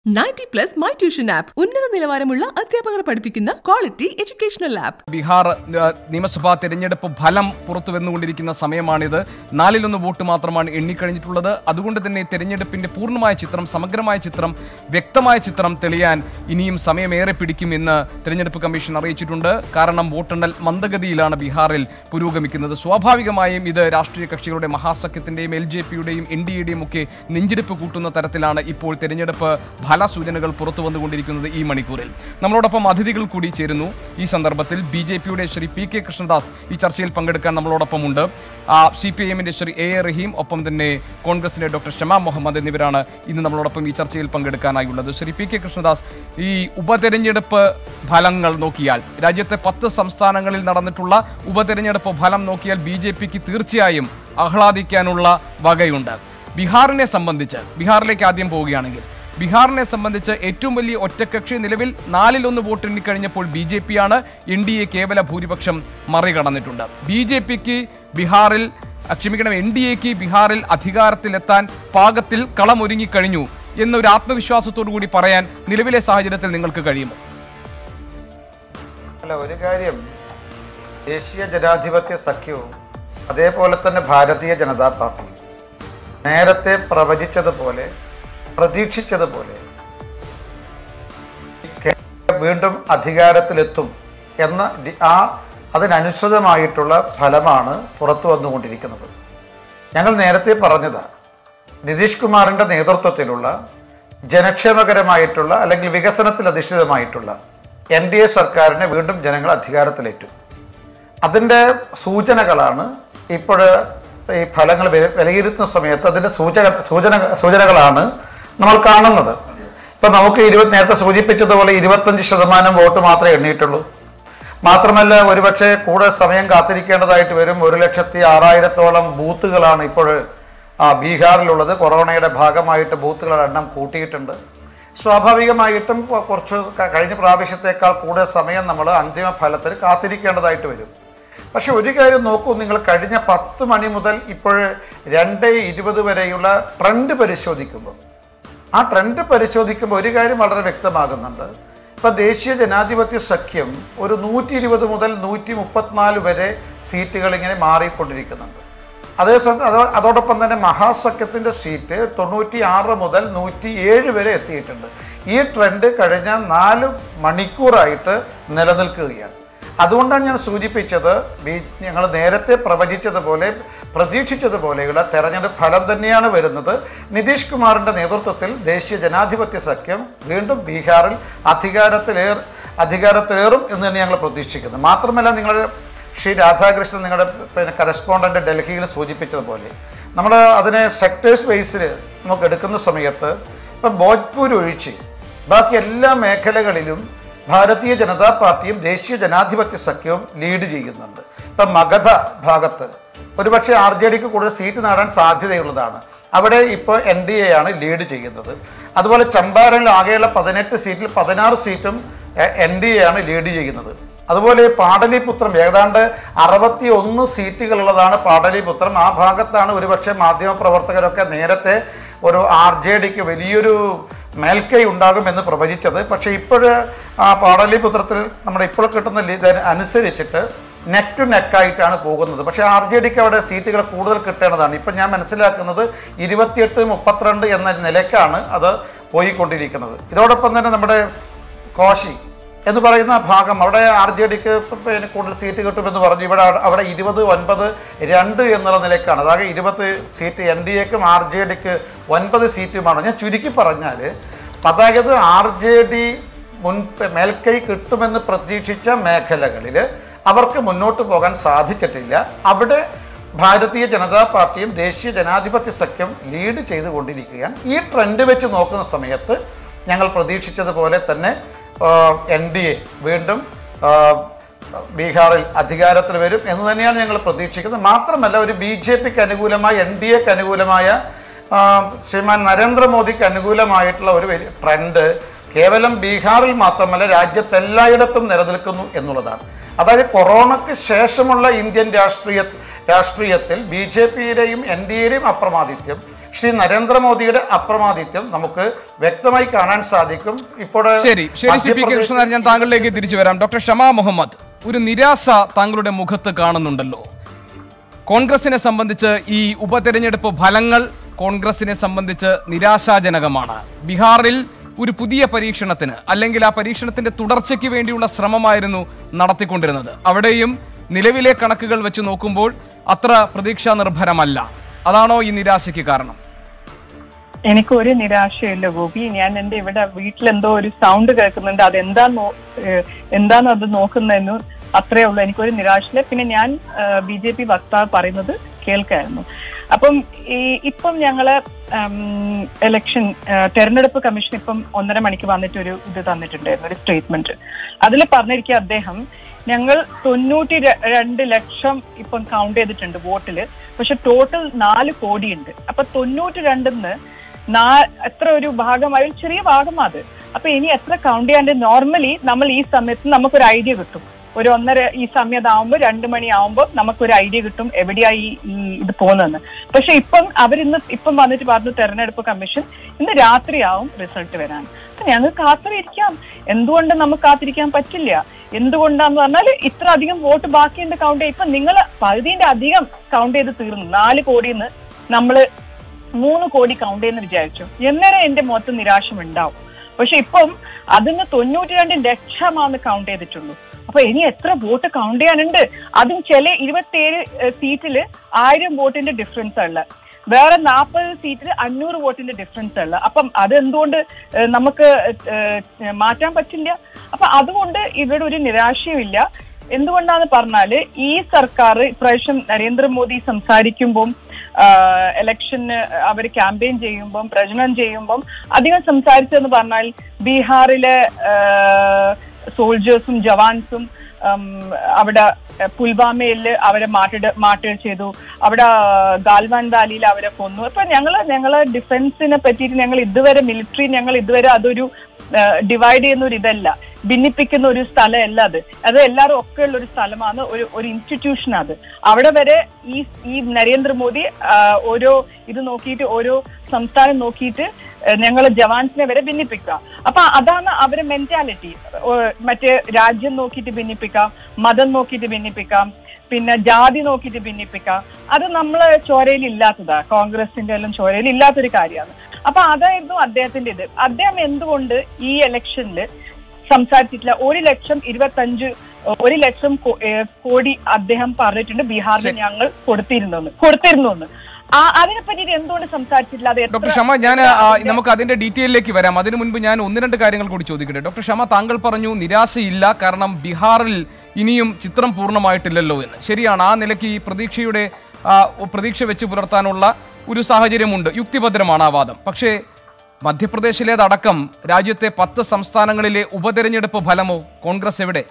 Ninety plus my tuition app ഉന്നത നിലവാരമുള്ള അധ്യാപകർ പഠിപ്പിക്കുന്ന ക്വാളിറ്റി എഡ്യൂക്കേഷണൽ ആപ്പ് ബീഹാർ ആ, നിയമസഭാ തെരഞ്ഞെടുപ്പ് ഫലം പുറത്തു വന്നുകൊണ്ടിരിക്കുന്ന സമയമാണിത് നാലിലൊന്ന് വോട്ട് മാത്രമാണ് എണ്ണിക്കഴിഞ്ഞിട്ടുള്ളത് അതുകൊണ്ട് തന്നെ തെരഞ്ഞെടുപ്പിന്റെ പൂർണ്ണമായ ചിത്രം സമഗ്രമായ ചിത്രം വ്യക്തമായ ചിത്രം തെളിയാൻ ഇനിയും സമയമേറെ പിടിക്കുമെന്ന് തെരഞ്ഞെടുപ്പ് കമ്മീഷൻ അറിയിച്ചിട്ടുണ്ട് കാരണം വോട്ടെണ്ണൽ മന്ദഗതിയിലാണ് ബീഹാറിൽ പുരോഗമിക്കുന്നത് സ്വാഭാവികമായും ഇത് രാഷ്ട്രീയ കക്ഷികളുടെ മഹാസഖ്യത്തിന്റെയും എൽ ജെ പിയുടെയും എൻ ഡി എയുടെയും ഒക്കെ നെഞ്ചിടിപ്പ് കൂട്ടുന്ന തരത്തിലാണ് ഇപ്പോൾ തെരഞ്ഞെടുപ്പ് ഫലസൂചനകൾ പുറത്തു വന്നുകൊണ്ടിരിക്കുന്നത് ഈ മണിക്കൂറിൽ നമ്മളോടൊപ്പം അതിഥികൾ കൂടി ചേരുന്നു ഈ സന്ദർഭത്തിൽ ബി ജെ പിയുടെ ശ്രീ പി കെ കൃഷ്ണദാസ് ഈ ചർച്ചയിൽ പങ്കെടുക്കാൻ നമ്മളോടൊപ്പമുണ്ട് സി പി ഐ എമ്മിന്റെ ശ്രീ എ എ റഹീം ഒപ്പം തന്നെ കോൺഗ്രസിന്റെ ഡോക്ടർ ഷമാ മുഹമ്മദ് എന്നിവരാണ് ഇന്ന് നമ്മളോടൊപ്പം ഈ ചർച്ചയിൽ പങ്കെടുക്കാനായുള്ളത് ശ്രീ പി കെ കൃഷ്ണദാസ് ഈ ഉപതെരഞ്ഞെടുപ്പ് ഫലങ്ങൾ നോക്കിയാൽ രാജ്യത്തെ പത്ത് സംസ്ഥാനങ്ങളിൽ നടന്നിട്ടുള്ള ഉപതെരഞ്ഞെടുപ്പ് ഫലം നോക്കിയാൽ ബി ജെ പിക്ക് തീർച്ചയായും ആഹ്ലാദിക്കാനുള്ള വകയുണ്ട് ബീഹാറിനെ സംബന്ധിച്ച് ബീഹാറിലേക്ക് ആദ്യം പോവുകയാണെങ്കിൽ ബീഹാറിനെ സംബന്ധിച്ച് ഏറ്റവും വലിയ ഒറ്റക്കക്ഷി നിലവിൽ നാലിലൊന്ന് വോട്ട് എണ്ണിക്കഴിഞ്ഞപ്പോൾ ബി ജെ പി ആണ് എൻ ഡി എ കേവല ഭൂരിപക്ഷം മറികടന്നിട്ടുണ്ട് ബി ജെ പിക്ക് ബീഹാറിൽ അഹ് ക്ഷമിക്കണം എൻ ഡി എക്ക് ബീഹാറിൽ അധികാരത്തിലെത്താൻ പാകത്തിൽ കളമൊരുങ്ങിക്കഴിഞ്ഞു എന്നൊരു ആത്മവിശ്വാസത്തോടു കൂടി പറയാൻ നിലവിലെ സാഹചര്യത്തിൽ നിങ്ങൾക്ക് കഴിയുമോ അല്ല ഒരു കാര്യം ദേശീയ ജനാധിപത്യ സഖ്യവും അതേപോലെ തന്നെ ഭാരതീയ ജനതാ പാർട്ടിയും നേരത്തെ പ്രവചിച്ചതുപോലെ പ്രതീക്ഷിച്ചതുപോലെ കേരളം വീണ്ടും അധികാരത്തിലെത്തും എന്ന ഡി- ആ അതിനനുസൃതമായിട്ടുള്ള ഫലമാണ് പുറത്തു വന്നുകൊണ്ടിരിക്കുന്നത് ഞങ്ങൾ നേരത്തെ പറഞ്ഞതാ നിതീഷ് കുമാറിന്റെ നേതൃത്വത്തിലുള്ള ജനക്ഷേമകരമായിട്ടുള്ള അല്ലെങ്കിൽ വികസനത്തിൽ അധിഷ്ഠിതമായിട്ടുള്ള എൻ ഡി എ സർക്കാരിനെ വീണ്ടും ജനങ്ങൾ അധികാരത്തിലേറ്റു അതിൻ്റെ സൂചനകളാണ് ഇപ്പോൾ ഈ ഫലങ്ങൾ വില- വിലയിരുത്തുന്ന സമയത്ത് അതിൻ്റെ സൂചക സൂചന സൂചനകളാണ് നമ്മൾ കാണുന്നത് ഇപ്പം നമുക്ക് ഇരുപത് നേരത്തെ സൂചിപ്പിച്ചതുപോലെ ഇരുപത്തഞ്ച് ശതമാനം വോട്ട് മാത്രമേ എണ്ണിയിട്ടുള്ളൂ മാത്രമല്ല ഒരുപക്ഷെ കൂടുതൽ സമയം കാത്തിരിക്കേണ്ടതായിട്ട് വരും ഒരു ലക്ഷത്തി ആറായിരത്തോളം ബൂത്തുകളാണ് ഇപ്പോൾ ആ, ബീഹാറിലുള്ളത് കൊറോണയുടെ ഭാഗമായിട്ട് ബൂത്തുകളുടെ എണ്ണം കൂട്ടിയിട്ടുണ്ട് സ്വാഭാവികമായിട്ടും കൊ- കുറച്ച് ക- കഴിഞ്ഞ പ്രാവശ്യത്തേക്കാൾ കൂടുതൽ സമയം നമ്മൾ അന്തിമ ഫലത്തിന് കാത്തിരിക്കേണ്ടതായിട്ട് വരും പക്ഷെ ഒരു കാര്യം നോക്കൂ നിങ്ങൾ കഴിഞ്ഞ പത്ത് മണി മുതൽ ഇപ്പോൾ രണ്ട് ഇരുപത് വരെയുള്ള ട്രെൻഡ് പരിശോധിക്കുമ്പോൾ ആ ട്രെൻഡ് പരിശോധിക്കുമ്പോൾ ഒരു കാര്യം വളരെ വ്യക്തമാകുന്നുണ്ട് ഇപ്പം ദേശീയ ജനാധിപത്യ സഖ്യം ഒരു നൂറ്റി ഇരുപത് മുതൽ നൂറ്റി മുപ്പത്തിനാല് വരെ സീറ്റുകൾ ഇങ്ങനെ മാറിക്കൊണ്ടിരിക്കുന്നുണ്ട് അതേസമയം അതോ അതോടൊപ്പം തന്നെ മഹാസഖ്യത്തിൻ്റെ സീറ്റ് തൊണ്ണൂറ്റി ആറ് മുതൽ നൂറ്റി ഏഴ് വരെ എത്തിയിട്ടുണ്ട് ഈ ട്രെൻഡ് കഴിഞ്ഞ നാല് മണിക്കൂറായിട്ട് നിലനിൽക്കുകയാണ് അതുകൊണ്ടാണ് ഞാൻ സൂചിപ്പിച്ചത് ബി ഞങ്ങൾ നേരത്തെ പ്രവചിച്ചതുപോലെ പ്രതീക്ഷിച്ചതുപോലെയുള്ള തെരഞ്ഞെടുപ്പ് ഫലം തന്നെയാണ് വരുന്നത് നിതീഷ് കുമാറിൻ്റെ നേതൃത്വത്തിൽ ദേശീയ ജനാധിപത്യ സഖ്യം വീണ്ടും ബീഹാറിൽ അധികാരത്തിലേർ അധികാരത്തിലേറും എന്ന് തന്നെ ഞങ്ങൾ പ്രതീക്ഷിക്കുന്നു മാത്രമല്ല നിങ്ങളുടെ ശ്രീ രാധാകൃഷ്ണൻ നിങ്ങളുടെ പിന്നെ കറസ്പോണ്ടൻ്റ് ഡൽഹിയിൽ സൂചിപ്പിച്ചതുപോലെ നമ്മൾ അതിനെ സെക്ടേഴ്സ് ബേസിൽ നമുക്ക് എടുക്കുന്ന സമയത്ത് ഇപ്പം ഭോജ്പൂർ ഒഴിച്ച് ബാക്കി എല്ലാ മേഖലകളിലും ഭാരതീയ ജനതാ പാർട്ടിയും ദേശീയ ജനാധിപത്യ സഖ്യവും ലീഡ് ചെയ്യുന്നുണ്ട് ഇപ്പം മഗധ ഭാഗത്ത് ഒരുപക്ഷെ ആർ ജെ ഡിക്ക് കൂടുതൽ സീറ്റ് നേടാൻ സാധ്യതയുള്ളതാണ് അവിടെ ഇപ്പോൾ എൻ ഡി എ ആണ് ലീഡ് ചെയ്യുന്നത് അതുപോലെ ചമ്പാരനിൽ ആകെയുള്ള പതിനെട്ട് സീറ്റിൽ പതിനാറ് സീറ്റും എൻ ഡി എ ആണ് ലീഡ് ചെയ്യുന്നത് അതുപോലെ പാടലിപുത്രം ഏതാണ്ട് അറുപത്തി ഒന്ന് സീറ്റുകളുള്ളതാണ് പാടലിപുത്രം ആ ഭാഗത്താണ് ഒരുപക്ഷെ മാധ്യമ പ്രവർത്തകരൊക്കെ നേരത്തെ ഒരു ആർ ജെ ഡിക്ക് വലിയൊരു മേൽക്കൈ ഉണ്ടാകും എന്ന് പ്രവചിച്ചത് പക്ഷേ ഇപ്പോൾ ആ പാടലിപുത്രത്തിൽ നമ്മുടെ ഇപ്പോൾ കിട്ടുന്ന ലി- ഇത് അനുസരിച്ചിട്ട് നെക്ക് ടു നെക്കായിട്ടാണ് പോകുന്നത് പക്ഷേ ആർ ജെ ഡിക്ക് അവിടെ സീറ്റുകൾ കൂടുതൽ കിട്ടേണ്ടതാണ് ഇപ്പം ഞാൻ മനസ്സിലാക്കുന്നത് ഇരുപത്തിയെട്ട് മുപ്പത്തിരണ്ട് എന്ന നിലയ്ക്കാണ് അത് പോയിക്കൊണ്ടിരിക്കുന്നത് ഇതോടൊപ്പം തന്നെ നമ്മുടെ കോശി എന്ന് പറയുന്ന ഭാഗം അവിടെ ആർ ജെ ഡിക്ക് പിന്നെ കൂടുതൽ സീറ്റ് കിട്ടുമെന്ന് പറഞ്ഞു ഇവിടെ അവിടെ ഇരുപത് ഒൻപത് രണ്ട് എന്നുള്ള നിലയ്ക്കാണ് അതായത് ഇരുപത് സീറ്റ് എൻ ഡി എക്കും ആർ ജെ ഡിക്ക് ഒൻപത് സീറ്റുമാണ് ഞാൻ ചുരുക്കി പറഞ്ഞാൽ അതായത് ആർ ജെ ഡി മുൻ മേൽക്കൈ കിട്ടുമെന്ന് പ്രതീക്ഷിച്ച മേഖലകളിൽ അവർക്ക് മുന്നോട്ട് പോകാൻ സാധിച്ചിട്ടില്ല അവിടെ ഭാരതീയ ജനതാ പാർട്ടിയും ദേശീയ ജനാധിപത്യ സഖ്യം ലീഡ് ചെയ്തുകൊണ്ടിരിക്കുകയാണ് ഈ ട്രെൻഡ് വെച്ച് നോക്കുന്ന സമയത്ത് ഞങ്ങൾ പ്രതീക്ഷിച്ചതുപോലെ തന്നെ എൻ ഡി എ വീണ്ടും ആ, ബീഹാറിൽ അധികാരത്തിൽ വരും എന്ന് തന്നെയാണ് ഞങ്ങൾ പ്രതീക്ഷിക്കുന്നത് മാത്രമല്ല ഒരു ബി ജെ പിക്ക് അനുകൂലമായ എൻ ഡി എക്ക് അനുകൂലമായ ആ, ശ്രീമാൻ നരേന്ദ്രമോദിക്ക് അനുകൂലമായിട്ടുള്ള ഒരു വലിയ ട്രെൻഡ് കേവലം ബീഹാറിൽ മാത്രമല്ല രാജ്യത്തെല്ലായിടത്തും നിലനിൽക്കുന്നു എന്നുള്ളതാണ് അതായത് കൊറോണയ്ക്ക് ശേഷമുള്ള ഇന്ത്യൻ രാഷ്ട്രീയ രാഷ്ട്രീയത്തിൽ ബി ജെ പിയുടെയും എൻ ഡി എയുടെയും അപ്രമാദിത്യം ശ്രീ നരേന്ദ്രമോദിയുടെ അപ്രമാദിത്യം നമുക്ക് വ്യക്തമായി കാണാൻ സാധിക്കും ഇപ്പോൾ ശരി ശരി ശ്രീ പി കെ മധ്യപ്രദേശ് കൃഷ്ണനാഥ് ഞാൻ താങ്കളിലേക്ക് തിരിച്ചു വരാം ഡോക്ടർ ഷമാ മുഹമ്മദ് ഒരു നിരാശ താങ്കളുടെ മുഖത്ത് കാണുന്നുണ്ടല്ലോ കോൺഗ്രസിനെ സംബന്ധിച്ച് ഈ ഉപതെരഞ്ഞെടുപ്പ് ഫലങ്ങൾ കോൺഗ്രസിനെ സംബന്ധിച്ച് നിരാശാജനകമാണ് ബീഹാറിൽ ഒരു പുതിയ പരീക്ഷണത്തിന് അല്ലെങ്കിൽ ആ പരീക്ഷണത്തിന്റെ തുടർച്ചയ്ക്ക് വേണ്ടിയുള്ള ശ്രമമായിരുന്നു നടത്തിക്കൊണ്ടിരുന്നത് അവിടെയും നിലവിലെ കണക്കുകൾ വെച്ച് നോക്കുമ്പോൾ അത്ര പ്രതീക്ഷാ നിർഭരമല്ല അതാണോ ഈ നിരാശയ്ക്ക് കാരണം എനിക്ക് ഒരു നിരാശയില്ല ഗോപി ഞാൻ എന്റെ ഇവിടെ വീട്ടിലെന്തോ ഒരു സൗണ്ട് കേൾക്കുന്നുണ്ട് അത് എന്താ എന്താന്ന് അത് നോക്കുന്നതെന്ന് അത്രേ ഉള്ളൂ എനിക്കൊരു നിരാശയില്ല പിന്നെ ഞാൻ ബി ജെ പി വക്താവ് പറയുന്നത് കേൾക്കായിരുന്നു അപ്പം ഈ ഇപ്പം ഞങ്ങള് ഇലക്ഷൻ തെരഞ്ഞെടുപ്പ് കമ്മീഷൻ ഇപ്പം ഒന്നര മണിക്ക് വന്നിട്ട് ഒരു ഇത് തന്നിട്ടുണ്ടായിരുന്നു ഒരു സ്റ്റേറ്റ്മെന്റ് അതിൽ പറഞ്ഞിരിക്കുക അദ്ദേഹം ഞങ്ങൾ തൊണ്ണൂറ്റി ര- രണ്ട് ലക്ഷം ഇപ്പം കൗണ്ട് ചെയ്തിട്ടുണ്ട് വോട്ടില് പക്ഷെ ടോട്ടൽ നാല് കോടിയുണ്ട് അപ്പൊ തൊണ്ണൂറ്റി രണ്ടിന്ന് നാ എത്ര ഒരു ഭാഗമായി ഒരു ചെറിയ ഭാഗമാ അത് അപ്പൊ ഇനി എത്ര കൗണ്ട് ചെയ്യാണ്ട് നോർമലി നമ്മൾ ഈ സമയത്ത് നമുക്കൊരു ഐഡിയ കിട്ടും ഒരു ഒന്നര ഈ സമയത്താവുമ്പോൾ രണ്ട് മണിയാവുമ്പോൾ നമുക്കൊരു ഐഡിയ കിട്ടും എവിടെയായി ഈ ഇത് പോകുന്നതെന്ന് പക്ഷെ ഇപ്പം അവരിന്ന് ഇപ്പം വന്നിട്ട് പറഞ്ഞു തെരഞ്ഞെടുപ്പ് കമ്മീഷൻ ഇന്ന് രാത്രിയാവും റിസൾട്ട് വരാൻ അപ്പൊ ഞങ്ങൾ കാത്തിരിക്കാം എന്തുകൊണ്ട് നമുക്ക് കാത്തിരിക്കാൻ പറ്റില്ല എന്തുകൊണ്ടാന്ന് പറഞ്ഞാൽ ഇത്ര അധികം വോട്ട് ബാക്കിയുണ്ട് കൗണ്ട് ചെയ്ത് ഇപ്പൊ നിങ്ങൾ പകുതിന്റെ അധികം കൗണ്ട് ചെയ്ത് തീർന്നു നാല് കോടിന്ന് നമ്മള് മൂന്ന് കോടി കൗണ്ട് ചെയ്യുന്ന വിചാരിച്ചു എന്നേരം എന്റെ മുഖത്ത് നിരാശം ഉണ്ടാവും പക്ഷെ ഇപ്പം അതിന് തൊണ്ണൂറ്റി രണ്ട് ലക്ഷമാണ് കൗണ്ട് ചെയ്തിട്ടുള്ളൂ അപ്പൊ ഇനി എത്ര വോട്ട് കൗണ്ട് ചെയ്യാനുണ്ട് അതും ചില ഇരുപത്തിയേഴ് സീറ്റില് ആയിരം വോട്ടിന്റെ ഡിഫറൻസ് ഉള്ള വേറെ നാൽപ്പത് സീറ്റിൽ അഞ്ഞൂറ് വോട്ടിന്റെ ഡിഫറൻസ് ഉള്ള അപ്പം അത് എന്തുകൊണ്ട് ഏഹ്, നമുക്ക് ഏഹ്, മാറ്റാൻ പറ്റില്ല അപ്പൊ അതുകൊണ്ട് ഇവിടെ ഒരു നിരാശയുമില്ല എന്തുകൊണ്ടാന്ന് പറഞ്ഞാല് ഈ സർക്കാർ ഇപ്രാവശ്യം നരേന്ദ്രമോദി സംസാരിക്കുമ്പം ഇലക്ഷന് അവർ ക്യാമ്പയിൻ ചെയ്യുമ്പം പ്രചരണം ചെയ്യുമ്പം അധികം സംസാരിച്ചതെന്ന് പറഞ്ഞാൽ ബീഹാറിലെ സോൾജേഴ്സും ജവാൻസും ഉം, അവിടെ പുൽവാമയിൽ അവരെ മാറ്റിട മാറ്റുക ചെയ്തു അവിടെ ഗാൽവാൻ വാലിയിൽ അവരെ കൊന്നു അപ്പൊ ഞങ്ങള് ഞങ്ങള് ഡിഫൻസിനെ പറ്റിയിട്ട് ഞങ്ങൾ ഇതുവരെ മിലിറ്ററി ഞങ്ങൾ ഇതുവരെ അതൊരു ഡിവൈഡ് ചെയ്യുന്ന ഒരു ഇതല്ല ഭിന്നിപ്പിക്കുന്ന ഒരു സ്ഥലമല്ല അത് അത് എല്ലാവരും ഒക്കെ ഉള്ള ഒരു സ്ഥലമാണ് ഒരു ഒരു ഇൻസ്റ്റിറ്റ്യൂഷൻ അത് അവിടെ വരെ ഈ ഈ നരേന്ദ്രമോദി ആ, ഓരോ ഇത് നോക്കിയിട്ട് ഓരോ സംസ്ഥാനം നോക്കിയിട്ട് ഞങ്ങൾ ജവാൻസിനെ വരെ ഭിന്നിപ്പിക്കുക അപ്പൊ അതാണ് അവരെ മെന്റാലിറ്റി മറ്റേ രാജ്യം നോക്കിയിട്ട് ഭിന്നിപ്പിക്കാം മതം നോക്കിയിട്ട് ഭിന്നിപ്പിക്കാം പിന്നെ ജാതി നോക്കിയിട്ട് ഭിന്നിപ്പിക്കാം അത് നമ്മളെ ചോരയിൽ ഇല്ലാത്തതാ കോൺഗ്രസിന്റെ എല്ലാം ചോരയിൽ ഇല്ലാത്തൊരു കാര്യമാണ് അപ്പൊ അതായിരുന്നു അദ്ദേഹത്തിന്റെ ഇത് അദ്ദേഹം എന്തുകൊണ്ട് ഈ ഇലക്ഷനിൽ സംസാരിച്ചിട്ടില്ല ഒരു ലക്ഷം ഇരുപത്തഞ്ച് ഒരു ലക്ഷം കോ- ഏഹ് കോടി അദ്ദേഹം പറഞ്ഞിട്ടുണ്ട് ബീഹാറിൽ ഞങ്ങൾ കൊടുത്തിരുന്നു കൊടുത്തിരുന്നു ആ അതിനെ പറ്റിയിട്ട് എന്തുകൊണ്ട് സംസാരിച്ചിട്ടില്ല അത് എത്ര- ഡോക്ടർ ഷമ ഞാൻ ആ, നമുക്ക് അതിന്റെ ഡീറ്റെയിലേക്ക് വരാം അതിനു മുൻപ് ഞാൻ ഒന്ന് രണ്ട് കാര്യങ്ങൾ കൂടി ചോദിക്കട്ടെ ഡോക്ടർ ഷമ താങ്കൾ പറഞ്ഞു നിരാശയില്ല കാരണം ബീഹാറിൽ ഇനിയും ചിത്രം പൂർണ്ണമായിട്ടില്ലല്ലോ എന്ന് ശരിയാണ് ആ നിലയ്ക്ക് ഈ പ്രതീക്ഷയുടെ ആ, പ്രതീക്ഷ വെച്ച് പുലർത്താനുള്ള ഒരു സാഹചര്യമുണ്ട് യുക്തിഭദ്രമാണ് ആ വാദം പക്ഷേ മധ്യപ്രദേശിലേതടക്കം രാജ്യത്തെ പത്ത് സംസ്ഥാനങ്ങളിലെ ഉപതെരഞ്ഞെടുപ്പ് ഫലമോ കോൺഗ്രസ് എവിടെ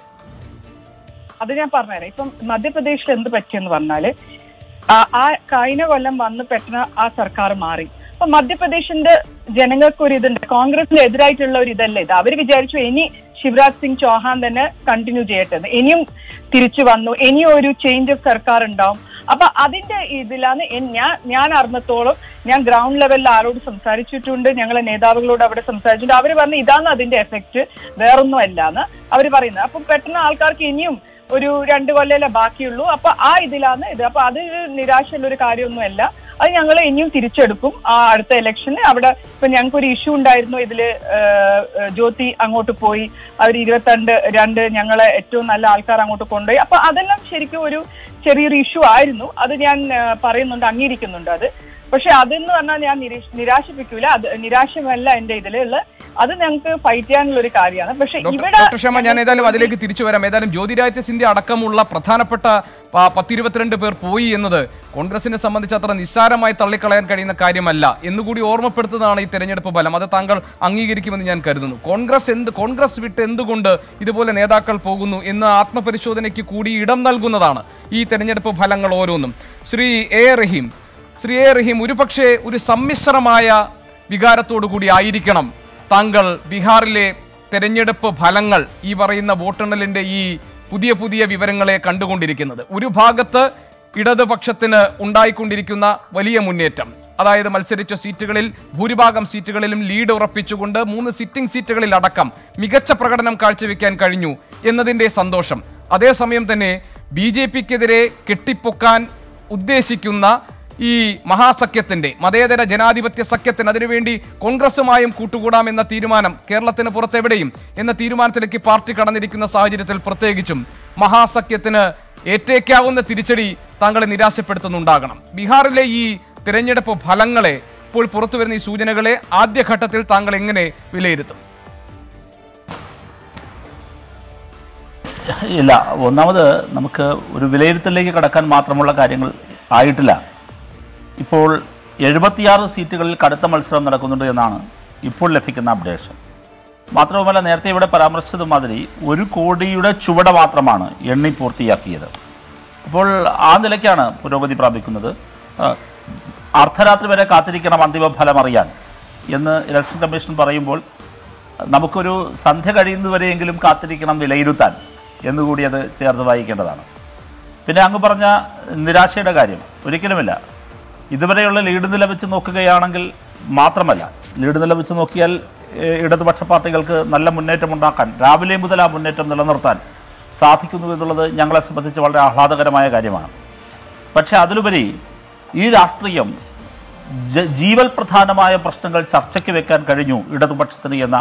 അത് ഞാൻ പറഞ്ഞുതരാം ഇപ്പം മധ്യപ്രദേശിൽ എന്ത് പറ്റിയെന്ന് പറഞ്ഞാല് ആ- ആ കഴിഞ്ഞ കൊല്ലം വന്ന് പെട്ടെന്ന് ആ സർക്കാർ മാറി അപ്പൊ മധ്യപ്രദേശിന്റെ ജനങ്ങൾക്ക് ഒരു ഇതുണ്ട് കോൺഗ്രസിന് എതിരായിട്ടുള്ള ഒരു ഇതല്ല ഇത് അവർ വിചാരിച്ചു ഇനി ശിവരാജ് സിംഗ് ചൗഹാൻ തന്നെ കണ്ടിന്യൂ ചെയ്യട്ടെ എന്ന്. ഇനിയും തിരിച്ചു വന്നു ഇനിയും ഒരു ചേഞ്ച് ഓഫ് സർക്കാർ ഉണ്ടാവും അപ്പൊ അതിന്റെ ഇതിലാണ് എൻ- ഞാൻ ഞാൻ അറിഞ്ഞത്തോളം ഞാൻ ഗ്രൗണ്ട് ലെവലിൽ ആരോട് സംസാരിച്ചിട്ടുണ്ട് ഞങ്ങളെ നേതാവുകളോട് അവിടെ സംസാരിച്ചിട്ടുണ്ട് അവർ പറഞ്ഞു ഇതാണ് അതിന്റെ എഫക്റ്റ് വേറൊന്നും അല്ലാന്ന് അവർ പറയുന്നത് അപ്പൊ പെട്ടെന്ന് ആൾക്കാർക്ക് ഇനിയും ഒരു രണ്ട് കൊല്ലല്ലേ ബാക്കിയുള്ളൂ അപ്പൊ ആ ഇതിലാണ് ഇത് അപ്പൊ അത് നിരാശയുള്ള ഒരു കാര്യമൊന്നുമല്ല അത് ഞങ്ങൾ ഇനിയും തിരിച്ചെടുക്കും ആ അടുത്ത ഇലക്ഷന് അവിടെ ഇപ്പൊ ഞങ്ങൾക്ക് ഒരു ഇഷ്യൂ ഉണ്ടായിരുന്നു ഇതില് ഏഹ്, ഏഹ്, ജ്യോതി അങ്ങോട്ട് പോയി അവർ ഇരുപത്തിരണ്ട് രണ്ട് ഞങ്ങളെ ഏറ്റവും നല്ല ആൾക്കാർ അങ്ങോട്ട് കൊണ്ടുപോയി അപ്പൊ അതെല്ലാം ശരിക്കും ഒരു ചെറിയൊരു ഇഷ്യൂ ആയിരുന്നു അത് ഞാൻ ഏഹ്, പറയുന്നുണ്ട് അംഗീകരിക്കുന്നുണ്ട് അത് പക്ഷെ അതെന്ന് പറഞ്ഞാൽ ഞാൻ നിരീ- നിരാശിപ്പിക്കൂല അത് നിരാശമല്ല എന്റെ ഇതിലുള്ള അത് ഞങ്ങൾക്ക് ഫൈറ്റ് ചെയ്യാനുള്ള ഒരു കാര്യമാണ് പക്ഷെ ഡോക്ടർ ഇവിടെ ഡോക്ടർ ഷമ ഞാൻ ഏതായാലും അതിലേക്ക് തിരിച്ചു വരാം ഏതായാലും ജ്യോതിരാദിത്യ സിന്ധ്യ അടക്കമുള്ള പ്രധാനപ്പെട്ട പ- പത്തിരുപത്തിരണ്ട് പേർ പോയി എന്നത് കോൺഗ്രസിനെ സംബന്ധിച്ച് അത്ര നിസ്സാരമായി തള്ളിക്കളയാൻ കഴിയുന്ന കാര്യമല്ല എന്നുകൂടി ഓർമ്മപ്പെടുത്തുന്നതാണ് ഈ തെരഞ്ഞെടുപ്പ് ഫലം അത് താങ്കൾ അംഗീകരിക്കുമെന്ന് ഞാൻ കരുതുന്നു കോൺഗ്രസ് എന്ത് കോൺഗ്രസ് വിട്ട് എന്തുകൊണ്ട് ഇതുപോലെ നേതാക്കൾ പോകുന്നു എന്ന് ആത്മപരിശോധനയ്ക്ക് കൂടി ഇടം നൽകുന്നതാണ് ഈ തെരഞ്ഞെടുപ്പ് ഫലങ്ങൾ ഓരോന്നും ശ്രീ എ റഹീം ശ്രീ എ റഹീം ഒരുപക്ഷെ ഒരു സമ്മിശ്രമായ വികാരത്തോടു കൂടി ആയിരിക്കണം താങ്കൾ ബീഹാറിലെ തെരഞ്ഞെടുപ്പ് ഫലങ്ങൾ ഈ പറയുന്ന വോട്ടെണ്ണലിന്റെ ഈ പുതിയ പുതിയ വിവരങ്ങളെ കണ്ടുകൊണ്ടിരിക്കുന്നത് ഒരു ഭാഗത്ത് ഇടതുപക്ഷത്തിന് ഉണ്ടായിക്കൊണ്ടിരിക്കുന്ന വലിയ മുന്നേറ്റം അതായത് മത്സരിച്ച സീറ്റുകളിൽ ഭൂരിഭാഗം സീറ്റുകളിലും ലീഡ് ഉറപ്പിച്ചുകൊണ്ട് മൂന്ന് സിറ്റിംഗ് സീറ്റുകളിൽ അടക്കം മികച്ച പ്രകടനം കാഴ്ചവെക്കാൻ കഴിഞ്ഞു എന്നതിന്റെ സന്തോഷം അതേസമയം തന്നെ ബി ജെ പിക്കെതിരെ കെട്ടിപ്പൊക്കാൻ ഉദ്ദേശിക്കുന്ന ഈ മഹാസഖ്യത്തിന്റെ മതേതര ജനാധിപത്യ സഖ്യത്തിന് അതിനുവേണ്ടി കോൺഗ്രസുമായും കൂട്ടുകൂടാമെന്ന തീരുമാനം കേരളത്തിന് പുറത്തെവിടെയും എന്ന തീരുമാനത്തിലേക്ക് പാർട്ടി കടന്നിരിക്കുന്ന സാഹചര്യത്തിൽ പ്രത്യേകിച്ചും മഹാസഖ്യത്തിന് ഏറ്റേക്കാവുന്ന തിരിച്ചടി താങ്കളെ നിരാശപ്പെടുത്തുന്നുണ്ടാകണം ബീഹാറിലെ ഈ തിരഞ്ഞെടുപ്പ് ഫലങ്ങളെ ഇപ്പോൾ പുറത്തുവരുന്ന ഈ സൂചനകളെ ആദ്യഘട്ടത്തിൽ താങ്കൾ എങ്ങനെ വിലയിരുത്തും ഇല്ല ഒന്നാമത് നമുക്ക് ഒരു വിലയിരുത്തലിലേക്ക് കടക്കാൻ മാത്രമുള്ള കാര്യങ്ങൾ ആയിട്ടില്ല ഇപ്പോൾ എഴുപത്തിയാറ് സീറ്റുകളിൽ കടുത്ത മത്സരം നടക്കുന്നുണ്ട് എന്നാണ് ഇപ്പോൾ ലഭിക്കുന്ന അപ്ഡേഷൻ മാത്രവുമല്ല നേരത്തെ ഇവിടെ പരാമർശിച്ചതുമാതിരി ഒരു കോടിയുടെ ചുവട മാത്രമാണ് എണ്ണി പൂർത്തിയാക്കിയത് അപ്പോൾ ആ നിലയ്ക്കാണ് പുരോഗതി പ്രാപിക്കുന്നത് ആ, അർദ്ധരാത്രി വരെ കാത്തിരിക്കണം അന്തിമ ഫലം അറിയാൻ എന്ന് ഇലക്ഷൻ കമ്മീഷൻ പറയുമ്പോൾ നമുക്കൊരു സന്ധ്യ കഴിയുന്നവരെയെങ്കിലും കാത്തിരിക്കണം വിലയിരുത്താൻ എന്നുകൂടി അത് ചേർത്ത് വായിക്കേണ്ടതാണ് പിന്നെ അങ്ങ് പറഞ്ഞ നിരാശയുടെ കാര്യം ഒരിക്കലുമില്ല ഇതുവരെയുള്ള ലീഡ് നില വെച്ച് നോക്കുകയാണെങ്കിൽ മാത്രമല്ല ലീഡ് നില വെച്ച് നോക്കിയാൽ ഏഹ്, ഇടതുപക്ഷ പാർട്ടികൾക്ക് നല്ല മുന്നേറ്റം ഉണ്ടാക്കാൻ രാവിലെ മുതൽ ആ മുന്നേറ്റം നിലനിർത്താൻ സാധിക്കുന്നു എന്നുള്ളത് ഞങ്ങളെ സംബന്ധിച്ച് വളരെ ആഹ്ലാദകരമായ കാര്യമാണ് പക്ഷേ അതിലുപരി ഈ രാഷ്ട്രീയം ജ- ജീവൽ പ്രധാനമായ പ്രശ്നങ്ങൾ ചർച്ചയ്ക്ക് വെക്കാൻ കഴിഞ്ഞു ഇടതുപക്ഷത്തിന് എന്ന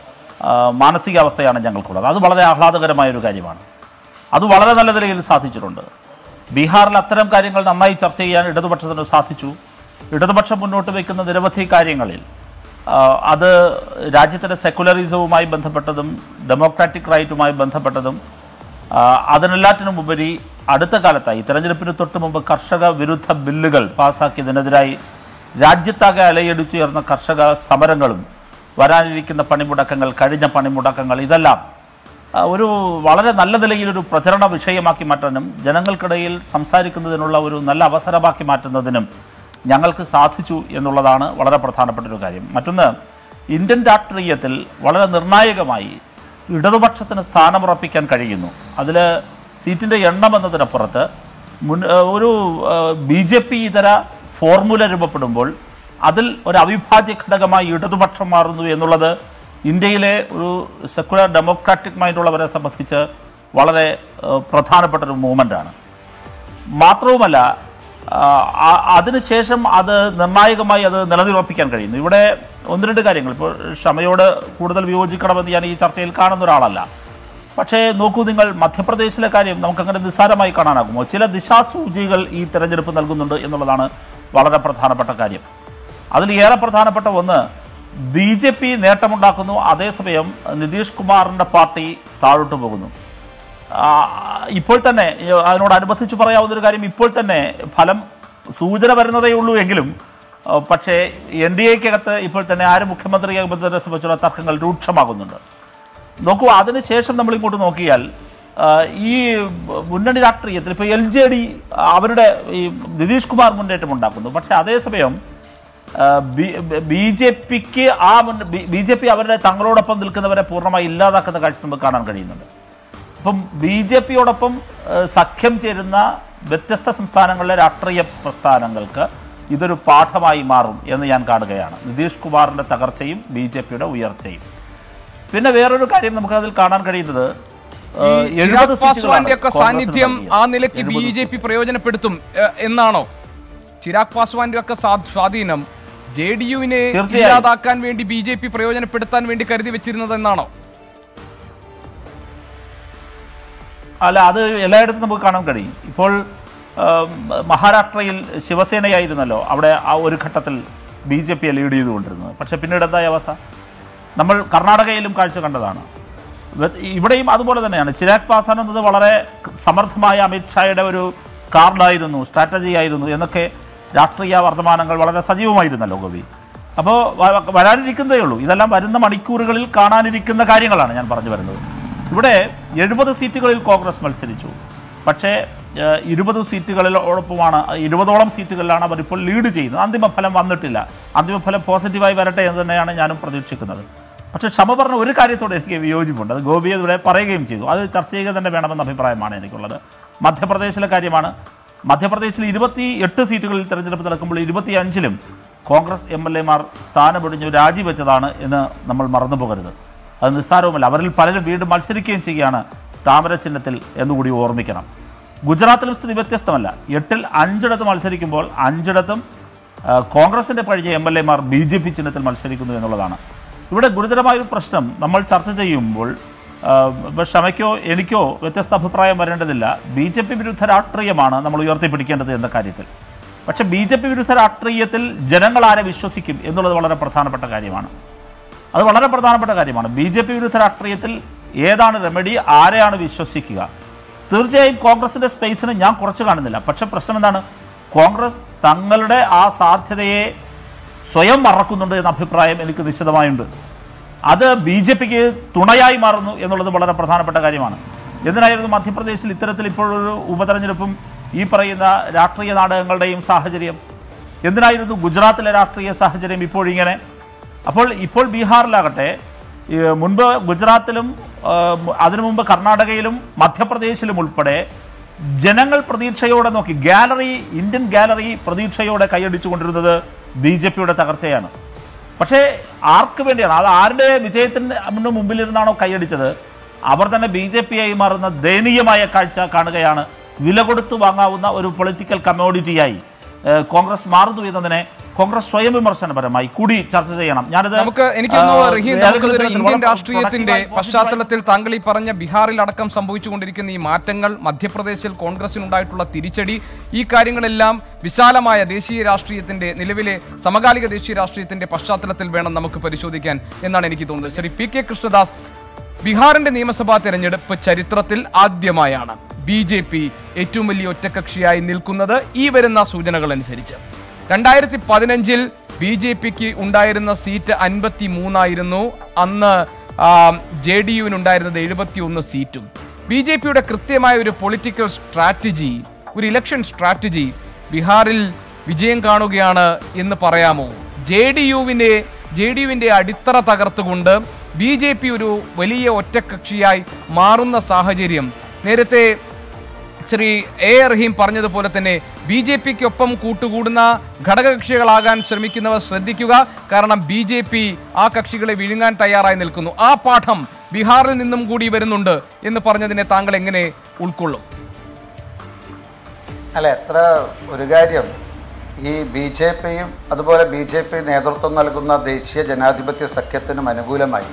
ആ, മാനസികാവസ്ഥയാണ് ഞങ്ങൾക്കുള്ളത് അത് വളരെ ആഹ്ലാദകരമായ ഒരു കാര്യമാണ് അത് വളരെ നല്ല നിലയിൽ സാധിച്ചിട്ടുണ്ട് ബീഹാറിൽ അത്തരം കാര്യങ്ങൾ നന്നായി ചർച്ച ചെയ്യാൻ ഇടതുപക്ഷത്തിന് സാധിച്ചു ഇടതുപക്ഷം മുന്നോട്ട് വയ്ക്കുന്ന നിരവധി കാര്യങ്ങളിൽ ആ, അത് രാജ്യത്തിൻ്റെ സെക്കുലറിസവുമായി ബന്ധപ്പെട്ടതും ഡെമോക്രാറ്റിക് റൈറ്റുമായി ബന്ധപ്പെട്ടതും ആ, അതിനെല്ലാറ്റിനും ഉപരി അടുത്ത കാലത്തായി തെരഞ്ഞെടുപ്പിന് തൊട്ട് മുമ്പ് കർഷക വിരുദ്ധ ബില്ലുകൾ പാസാക്കിയതിനെതിരായി രാജ്യത്താകെ അലയടിച്ചുയർന്ന കർഷക സമരങ്ങളും വരാനിരിക്കുന്ന പണിമുടക്കങ്ങൾ കഴിഞ്ഞ പണിമുടക്കങ്ങൾ ഇതെല്ലാം ആ, ഒരു വളരെ നല്ല നിലയിൽ ഒരു പ്രചരണ വിഷയമാക്കി മാറ്റാനും ജനങ്ങൾക്കിടയിൽ സംസാരിക്കുന്നതിനുള്ള ഒരു നല്ല അവസരമാക്കി മാറ്റുന്നതിനും ഞങ്ങൾക്ക് സാധിച്ചു എന്നുള്ളതാണ് വളരെ പ്രധാനപ്പെട്ട ഒരു കാര്യം മറ്റൊന്ന് ഇന്ത്യൻ രാഷ്ട്രീയത്തിൽ വളരെ നിർണായകമായി ഇടതുപക്ഷത്തിന് സ്ഥാനമുറപ്പിക്കാൻ കഴിയുന്നു അതിൽ സീറ്റിൻ്റെ എണ്ണം എന്നതിനപ്പുറത്ത് മുൻ ആ, ഒരു ബി ജെ പി ഇതര ഫോർമുല രൂപപ്പെടുമ്പോൾ അതിൽ ഒരു അവിഭാജ്യ ഘടകമായി ഇടതുപക്ഷം മാറുന്നു എന്നുള്ളത് ഇന്ത്യയിലെ ഒരു സെക്കുലർ ഡെമോക്രാറ്റിക് മൈൻഡുള്ളവരെ സംബന്ധിച്ച് വളരെ ആ, പ്രധാനപ്പെട്ട ഒരു മൂവ്മെൻ്റാണ് മാത്രവുമല്ല ആ, ആ- അതിനുശേഷം അത് നിർണായകമായി അത് നിലനിർപ്പിക്കാൻ കഴിയുന്നു ഇവിടെ ഒന്ന് രണ്ട് കാര്യങ്ങൾ ഇപ്പോൾ ക്ഷമയോട് കൂടുതൽ വിയോജിക്കണമെന്ന് ഞാൻ ഈ ചർച്ചയിൽ കാണുന്ന ഒരാളല്ല പക്ഷേ നോക്കൂ നിങ്ങൾ മധ്യപ്രദേശിലെ കാര്യം നമുക്കങ്ങനെ നിസ്സാരമായി കാണാനാകുമോ ചില ദിശാസൂചികൾ ഈ തെരഞ്ഞെടുപ്പ് നൽകുന്നുണ്ട് എന്നുള്ളതാണ് വളരെ പ്രധാനപ്പെട്ട കാര്യം അതിൽ ഏറെ പ്രധാനപ്പെട്ട ഒന്ന് ബി ജെ പി നേട്ടമുണ്ടാക്കുന്നു അതേസമയം നിതീഷ് കുമാറിൻ്റെ പാർട്ടി താഴോട്ട് പോകുന്നു ആ, ഇപ്പോൾ തന്നെ ഏ, അതിനോടനുബന്ധിച്ച് പറയാവുന്ന ഒരു കാര്യം ഇപ്പോൾ തന്നെ ഫലം സൂചന വരുന്നതേ ഉള്ളൂ എങ്കിലും ആ, പക്ഷേ എൻ ഡി എക്കകത്ത് ഇപ്പോൾ തന്നെ ആര് മുഖ്യമന്ത്രിയാകുന്നതിനെ സംബന്ധിച്ചുള്ള തർക്കങ്ങൾ രൂക്ഷമാകുന്നുണ്ട് നോക്കൂ അതിനുശേഷം നമ്മൾ ഇങ്ങോട്ട് നോക്കിയാൽ ആ, ഈ മുന്നണി രാഷ്ട്രീയത്തിൽ ഇപ്പോൾ എൽ ജെ ഡി അവരുടെ ഈ നിതീഷ് കുമാർ മുന്നേറ്റം ഉണ്ടാക്കുന്നു പക്ഷേ അതേസമയം ബി ജെ പിക്ക് ആ ബി ജെ പി അവരുടെ തങ്ങളോടൊപ്പം നിൽക്കുന്നവരെ പൂർണ്ണമായി ഇല്ലാതാക്കുന്ന കാഴ്ച നമുക്ക് കാണാൻ കഴിയുന്നുണ്ട് അപ്പം ബി ജെ പിയോടൊപ്പം സഖ്യം ചേരുന്ന വ്യത്യസ്ത സംസ്ഥാനങ്ങളിലെ രാഷ്ട്രീയ പ്രസ്ഥാനങ്ങൾക്ക് ഇതൊരു പാഠമായി മാറും എന്ന് ഞാൻ കാണുകയാണ് നിതീഷ് കുമാറിന്റെ തകർച്ചയും ബി ജെ പിയുടെ ഉയർച്ചയും പിന്നെ വേറൊരു കാര്യം നമുക്ക് അതിൽ കാണാൻ കഴിയുന്നത് ഈ ഏഹ്, എഴുപത് ചിരാഗ് സീറ്റുകളാണ് പാസ്വാന്റെ ഒക്കെ കോൺഗ്രസിന് സാന്നിധ്യം നൽകിയത്. ആ നിലയ്ക്ക് ബി എഴുപത് ജെ പി പ്രയോജനപ്പെടുത്തും ഏഹ്, എന്നാണോ ചിരാഗ് പാസ്വാന്റെ ഒക്കെ സ്വാ- സ്വാധീനം ജെ ഡി യുവിനെ തീർച്ചയായും. ഇല്ലാതാക്കാൻ വേണ്ടി ബി ജെ പി പ്രയോജനപ്പെടുത്താൻ വേണ്ടി കരുതി വെച്ചിരുന്നത് എന്നാണോ അല്ല അത് എല്ലായിടത്തും നമുക്ക് കാണാൻ കഴിയും ഇപ്പോൾ ആം, മഹാരാഷ്ട്രയിൽ ശിവസേനയായിരുന്നല്ലോ അവിടെ ആ ഒരു ഘട്ടത്തിൽ ബി ജെ പിയെ ലീഡ് ചെയ്തുകൊണ്ടിരുന്നത് പക്ഷേ പിന്നീട് എന്തായ അവസ്ഥ നമ്മൾ കർണാടകയിലും കാഴ്ച കണ്ടതാണ് വെ- ഇവിടെയും അതുപോലെ തന്നെയാണ് ചിരാഗ് പാസ്വാൻ എന്നത് വളരെ സമർത്ഥമായ അമിത്ഷായുടെ ഒരു കാർഡായിരുന്നു സ്ട്രാറ്റജി ആയിരുന്നു എന്നൊക്കെ രാഷ്ട്രീയ വർത്തമാനങ്ങൾ വളരെ സജീവമായിരുന്നല്ലോ ഗോപി അപ്പോൾ വരാനിരിക്കുന്നതേ ഉള്ളൂ ഇതെല്ലാം വരുന്ന മണിക്കൂറുകളിൽ കാണാനിരിക്കുന്ന കാര്യങ്ങളാണ് ഞാൻ പറഞ്ഞു വരുന്നത് ഇവിടെ എഴുപത് സീറ്റുകളിൽ കോൺഗ്രസ് മത്സരിച്ചു പക്ഷേ ഏഹ്, ഇരുപത് സീറ്റുകളിലോടൊപ്പമാണ് ഇരുപതോളം സീറ്റുകളിലാണ് അവർ ഇപ്പോൾ ലീഡ് ചെയ്യുന്നത് അന്തിമ ഫലം വന്നിട്ടില്ല അന്തിമ ഫലം പോസിറ്റീവായി വരട്ടെ എന്ന് തന്നെയാണ് ഞാനും പ്രതീക്ഷിക്കുന്നത് പക്ഷേ ക്ഷമ പറഞ്ഞ ഒരു കാര്യത്തോട് എനിക്ക് വിയോജിപ്പുണ്ട് അത് ഗോപി ഇവിടെ പറയുകയും ചെയ്തു അത് ചർച്ച ചെയ്യുക തന്നെ വേണമെന്ന അഭിപ്രായമാണ് എനിക്കുള്ളത് മധ്യപ്രദേശിലെ കാര്യമാണ് മധ്യപ്രദേശിൽ ഇരുപത്തി എട്ട് സീറ്റുകളിൽ തെരഞ്ഞെടുപ്പ് നടക്കുമ്പോൾ ഇരുപത്തി അഞ്ചിലും കോൺഗ്രസ് എം എൽ എമാർ സ്ഥാനമൊടിഞ്ഞു രാജിവെച്ചതാണ് എന്ന് നമ്മൾ മറന്നു പോകരുത് അത് നിസ്സാരവുമല്ല അവരിൽ പലരും വീണ്ടും മത്സരിക്കുകയും ചെയ്യുകയാണ് താമര ചിഹ്നത്തിൽ എന്നുകൂടി ഓർമ്മിക്കണം ഗുജറാത്തിലും സ്ഥിതി വ്യത്യസ്തമല്ല എട്ടിൽ അഞ്ചിടത്ത് മത്സരിക്കുമ്പോൾ അഞ്ചിടത്തും ആ, കോൺഗ്രസിന്റെ പഴയ എം എൽ എമാർ ബി ജെ പി ചിഹ്നത്തിൽ മത്സരിക്കുന്നു എന്നുള്ളതാണ് ഇവിടെ ഗുരുതരമായൊരു പ്രശ്നം നമ്മൾ ചർച്ച ചെയ്യുമ്പോൾ ആ, ഇപ്പൊ ക്ഷമയ്ക്കോ എനിക്കോ വ്യത്യസ്ത അഭിപ്രായം വരേണ്ടതില്ല ബി ജെ പി വിരുദ്ധ രാഷ്ട്രീയമാണ് നമ്മൾ ഉയർത്തിപ്പിടിക്കേണ്ടത് എന്ന കാര്യത്തിൽ പക്ഷേ ബി ജെ പി വിരുദ്ധ രാഷ്ട്രീയത്തിൽ ജനങ്ങൾ ആരെ വിശ്വസിക്കും എന്നുള്ളത് വളരെ പ്രധാനപ്പെട്ട കാര്യമാണ് അത് വളരെ പ്രധാനപ്പെട്ട കാര്യമാണ് ബി ജെ പി വിരുദ്ധ രാഷ്ട്രീയത്തിൽ ഏതാണ് റെമഡി ആരെയാണ് വിശ്വസിക്കുക തീർച്ചയായും കോൺഗ്രസിന്റെ സ്പേസിന് ഞാൻ കുറച്ച് കാണുന്നില്ല പക്ഷെ പ്രശ്നം എന്താണ് കോൺഗ്രസ് തങ്ങളുടെ ആ സാധ്യതയെ സ്വയം മറക്കുന്നുണ്ട് എന്ന അഭിപ്രായം എനിക്ക് നിശ്ചിതമായുണ്ട് അത് ബി ജെ പിക്ക് തുണയായി മാറുന്നു എന്നുള്ളത് വളരെ പ്രധാനപ്പെട്ട കാര്യമാണ് എന്തിനായിരുന്നു മധ്യപ്രദേശിൽ ഇത്തരത്തിൽ ഇപ്പോഴൊരു ഉപതെരഞ്ഞെടുപ്പും ഈ പറയുന്ന രാഷ്ട്രീയ നാടകങ്ങളുടെയും സാഹചര്യം എന്തിനായിരുന്നു ഗുജറാത്തിലെ രാഷ്ട്രീയ സാഹചര്യം ഇപ്പോഴിങ്ങനെ അപ്പോൾ ഇപ്പോൾ ബീഹാറിലാകട്ടെ ഈ മുൻപ് ഗുജറാത്തിലും ആ, അതിനു മുമ്പ് കർണാടകയിലും മധ്യപ്രദേശിലും ഉൾപ്പെടെ ജനങ്ങൾ പ്രതീക്ഷയോടെ നോക്കി ഗാലറി ഇന്ത്യൻ ഗാലറി പ്രതീക്ഷയോടെ കൈയടിച്ചുകൊണ്ടിരുന്നത് ബി ജെ പിയുടെ തകർച്ചയാണ് പക്ഷേ ആർക്ക് വേണ്ടിയാണ് അത് ആരുടെ വിജയത്തിന് മുമ്പിലിരുന്നാണോ കൈയടിച്ചത് അവർ തന്നെ ബി ജെ പി ആയി മാറുന്ന ദയനീയമായ കാഴ്ച കാണുകയാണ് വില കൊടുത്തു വാങ്ങാവുന്ന ഒരു പൊളിറ്റിക്കൽ കമ്മോഡിറ്റിയായി ഏഹ്, കോൺഗ്രസ് മാറുന്നു എന്നതിനെ കോൺഗ്രസ് സ്വയം വിമർശനപരമായി കൂടി ചർച്ച ചെയ്യണം ഞാനത് നമുക്ക് എനിക്ക് തോന്നുന്നു ആ, റഹീം ഏതെങ്കിലും നമുക്കിതൊരു തരത്തിൽ ഇന്ത്യൻ വളരെ രാഷ്ട്രീയത്തിന്റെ productive ആയി പശ്ചാത്തലത്തിൽ താങ്കൾ ഈ പറഞ്ഞ ബീഹാറിൽ അടക്കം സംഭവിച്ചുകൊണ്ടിരിക്കുന്ന ഈ മാറ്റങ്ങൾ മധ്യപ്രദേശിൽ കോൺഗ്രസിനുണ്ടായിട്ടുള്ള തിരിച്ചടി ഈ കാര്യങ്ങളെല്ലാം വിശാലമായ ദേശീയ രാഷ്ട്രീയത്തിന്റെ നിലവിലെ സമകാലിക ദേശീയ രാഷ്ട്രീയത്തിന്റെ പശ്ചാത്തലത്തിൽ വേണം നമുക്ക് പരിശോധിക്കാൻ എന്നാണ് എനിക്ക് തോന്നുന്നത് ശ്രീ പി കെ കൃഷ്ണദാസ് ബീഹാറിന്റെ നിയമസഭാ തെരഞ്ഞെടുപ്പ് ചരിത്രത്തിൽ ആദ്യമായാണ് ബി ജെ പി ഏറ്റവും വലിയ ഒറ്റകക്ഷിയായി നിൽക്കുന്നത് ഈ വരുന്ന സൂചനകൾ അനുസരിച്ച് രണ്ടായിരത്തി പതിനഞ്ചിൽ ബി ജെ പിക്ക് ഉണ്ടായിരുന്ന സീറ്റ് അൻപത്തി മൂന്നായിരുന്നു അന്ന് ജെ ഡി യുവിനുണ്ടായിരുന്നത് എഴുപത്തി ഒന്ന് സീറ്റും ബി ജെ പിയുടെ കൃത്യമായ ഒരു പൊളിറ്റിക്കൽ സ്ട്രാറ്റജി ഒരു ഇലക്ഷൻ സ്ട്രാറ്റജി ബീഹാറിൽ വിജയം കാണുകയാണ് എന്ന് പറയാമോ ജെ ഡി യുവിനെ ജെ ഡി യുവിൻ്റെ അടിത്തറ തകർത്തുകൊണ്ട് ബി ജെ പി ഒരു വലിയ ഒറ്റക്കക്ഷിയായി മാറുന്ന സാഹചര്യം നേരത്തെ ശ്രീ എ റഹീം പറഞ്ഞതുപോലെ തന്നെ ബി ജെ പിക്കൊപ്പം കൂട്ടുകൂടുന്ന ഘടകകക്ഷികളാകാൻ ശ്രമിക്കുന്നവർ ശ്രദ്ധിക്കുക കാരണം ബി ജെ പി ആ കക്ഷികളെ വിഴുങ്ങാൻ തയ്യാറായി നിൽക്കുന്നു ആ പാഠം ബീഹാറിൽ നിന്നും കൂടി വരുന്നുണ്ട് എന്ന് പറഞ്ഞതിനെ താങ്കൾ എങ്ങനെ ഉൾക്കൊള്ളും അല്ല എത്ര ഒരു കാര്യം ഈ ബി ജെ പിയും അതുപോലെ ബി ജെ പി നേതൃത്വം നൽകുന്ന ദേശീയ ജനാധിപത്യ സഖ്യത്തിനും അനുകൂലമായി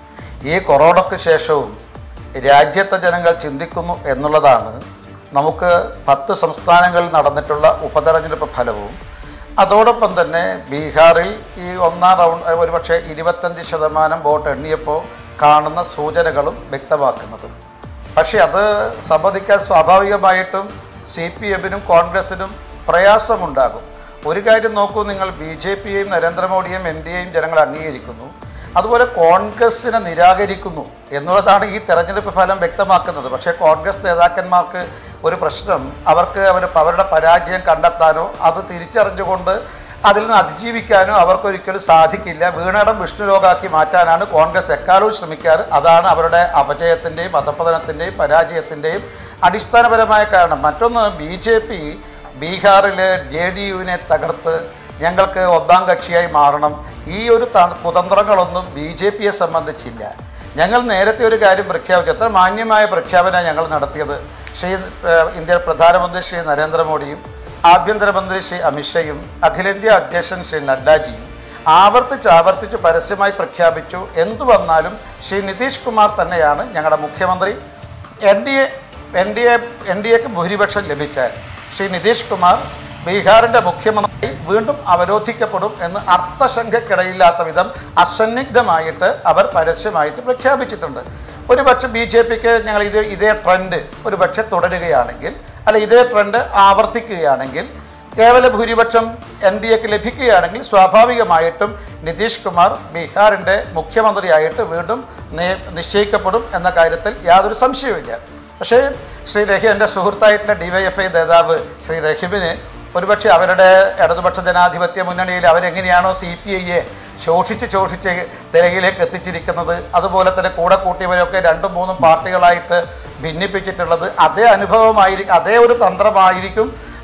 ഈ കൊറോണയ്ക്ക് ശേഷവും രാജ്യത്തെ ജനങ്ങൾ ചിന്തിക്കുന്നു എന്നുള്ളതാണ് നമുക്ക് പത്ത് സംസ്ഥാനങ്ങളിൽ നടന്നിട്ടുള്ള ഉപതെരഞ്ഞെടുപ്പ് ഫലവും അതോടൊപ്പം തന്നെ ബീഹാറിൽ ഈ ഒന്നാം റൗണ്ട് ഏഹ്, ഒരുപക്ഷെ ഇരുപത്തഞ്ച് ശതമാനം വോട്ട് എണ്ണിയപ്പോൾ കാണുന്ന സൂചനകളും വ്യക്തമാക്കുന്നതും പക്ഷേ അത് സംബന്ധിക്കാൻ സ്വാഭാവികമായിട്ടും സി പി എമ്മിനും കോൺഗ്രസിനും പ്രയാസമുണ്ടാകും ഒരു കാര്യം നോക്കൂ നിങ്ങൾ ബി ജെ പിയെയും നരേന്ദ്രമോദിയെയും എൻ ഡി എയും ജനങ്ങൾ അംഗീകരിക്കുന്നു അതുപോലെ കോൺഗ്രസിനെ നിരാകരിക്കുന്നു എന്നുള്ളതാണ് ഈ തെരഞ്ഞെടുപ്പ് ഫലം വ്യക്തമാക്കുന്നത് പക്ഷേ കോൺഗ്രസ് നേതാക്കന്മാർക്ക് ഒരു പ്രശ്നം അവർക്ക് അവർ അവരുടെ പരാജയം കണ്ടെത്താനോ അത് തിരിച്ചറിഞ്ഞുകൊണ്ട് അതിൽ നിന്ന് അതിജീവിക്കാനോ അവർക്കൊരിക്കലും സാധിക്കില്ല വീണടം വിഷ്ണുലോകാക്കി മാറ്റാനാണ് കോൺഗ്രസ് എക്കാലവും ശ്രമിക്കാറ് അതാണ് അവരുടെ അപജയത്തിൻ്റെയും അധപ്പതനത്തിൻ്റെയും പരാജയത്തിൻ്റെയും അടിസ്ഥാനപരമായ കാരണം മറ്റൊന്ന് ബി ജെ പി ബീഹാറിൽ ജെ ഡി യുവിനെ തകർത്ത് ഞങ്ങൾക്ക് ഒന്നാം കക്ഷിയായി മാറണം ഈ ഒരു ത- കുതന്ത്രങ്ങളൊന്നും ബി ജെ പിയെ സംബന്ധിച്ചില്ല ഞങ്ങൾ നേരത്തെ ഒരു കാര്യം പ്രഖ്യാപിച്ചു എത്ര മാന്യമായ പ്രഖ്യാപനമാണ് ഞങ്ങൾ നടത്തിയത് ശ്രീ ഏഹ്, ഇന്ത്യ പ്രധാനമന്ത്രി ശ്രീ നരേന്ദ്രമോദിയും ആഭ്യന്തരമന്ത്രി ശ്രീ അമിത്ഷയും അഖിലേന്ത്യാ അധ്യക്ഷൻ ശ്രീ നഡ്ഡാജിയും ആവർത്തിച്ച് ആവർത്തിച്ച് പരസ്യമായി പ്രഖ്യാപിച്ചു എന്തു വന്നാലും ശ്രീ നിതീഷ് കുമാർ തന്നെയാണ് ഞങ്ങളുടെ മുഖ്യമന്ത്രി N D A N D A N D എക്ക് ഭൂരിപക്ഷം ലഭിച്ചാൽ ശ്രീ നിതീഷ് കുമാർ ബീഹാറിന്റെ മുഖ്യമന്ത്രി വീണ്ടും അവരോധിക്കപ്പെടും എന്ന് അർത്ഥശങ്കക്കിടയില്ലാത്ത വിധം അസന്നിഗ്ധമായിട്ട് അവർ പരസ്യമായിട്ട് പ്രഖ്യാപിച്ചിട്ടുണ്ട് ഒരുപക്ഷെ ബി ജെ പിക്ക് ഞങ്ങൾ ഇത് ഇതേ ട്രെൻഡ് ഒരുപക്ഷെ തുടരുകയാണെങ്കിൽ അല്ല ഇതേ ട്രെൻഡ് ആവർത്തിക്കുകയാണെങ്കിൽ കേവല ഭൂരിപക്ഷം എൻ ഡി എക്ക് ലഭിക്കുകയാണെങ്കിൽ സ്വാഭാവികമായിട്ടും നിതീഷ് കുമാർ ബീഹാറിൻ്റെ മുഖ്യമന്ത്രിയായിട്ട് വീണ്ടും നേ- നിശ്ചയിക്കപ്പെടും എന്ന കാര്യത്തിൽ യാതൊരു സംശയവുമില്ല പക്ഷേ ശ്രീ രഹി എൻ്റെ സുഹൃത്തായിട്ടുള്ള ഡിവൈഎഫ്ഐ നേതാവ് ശ്രീ റഹീമിന് ഒരുപക്ഷെ അവരുടെ ഇടതുപക്ഷ ജനാധിപത്യ മുന്നണിയിൽ അവരെങ്ങനെയാണോ സി പി ഐയെ ശോഷിച്ച് ശോഷിച്ച് തിരകിലേക്ക് എത്തിച്ചിരിക്കുന്നത് അതുപോലെ തന്നെ കൂടെ കൂട്ടിയവരൊക്കെ രണ്ടും മൂന്നും പാർട്ടികളായിട്ട് ഭിന്നിപ്പിച്ചിട്ടുള്ളത് അതേ അനുഭവമായിരിക്കും അതേ ഒരു തന്ത്രമായിരിക്കും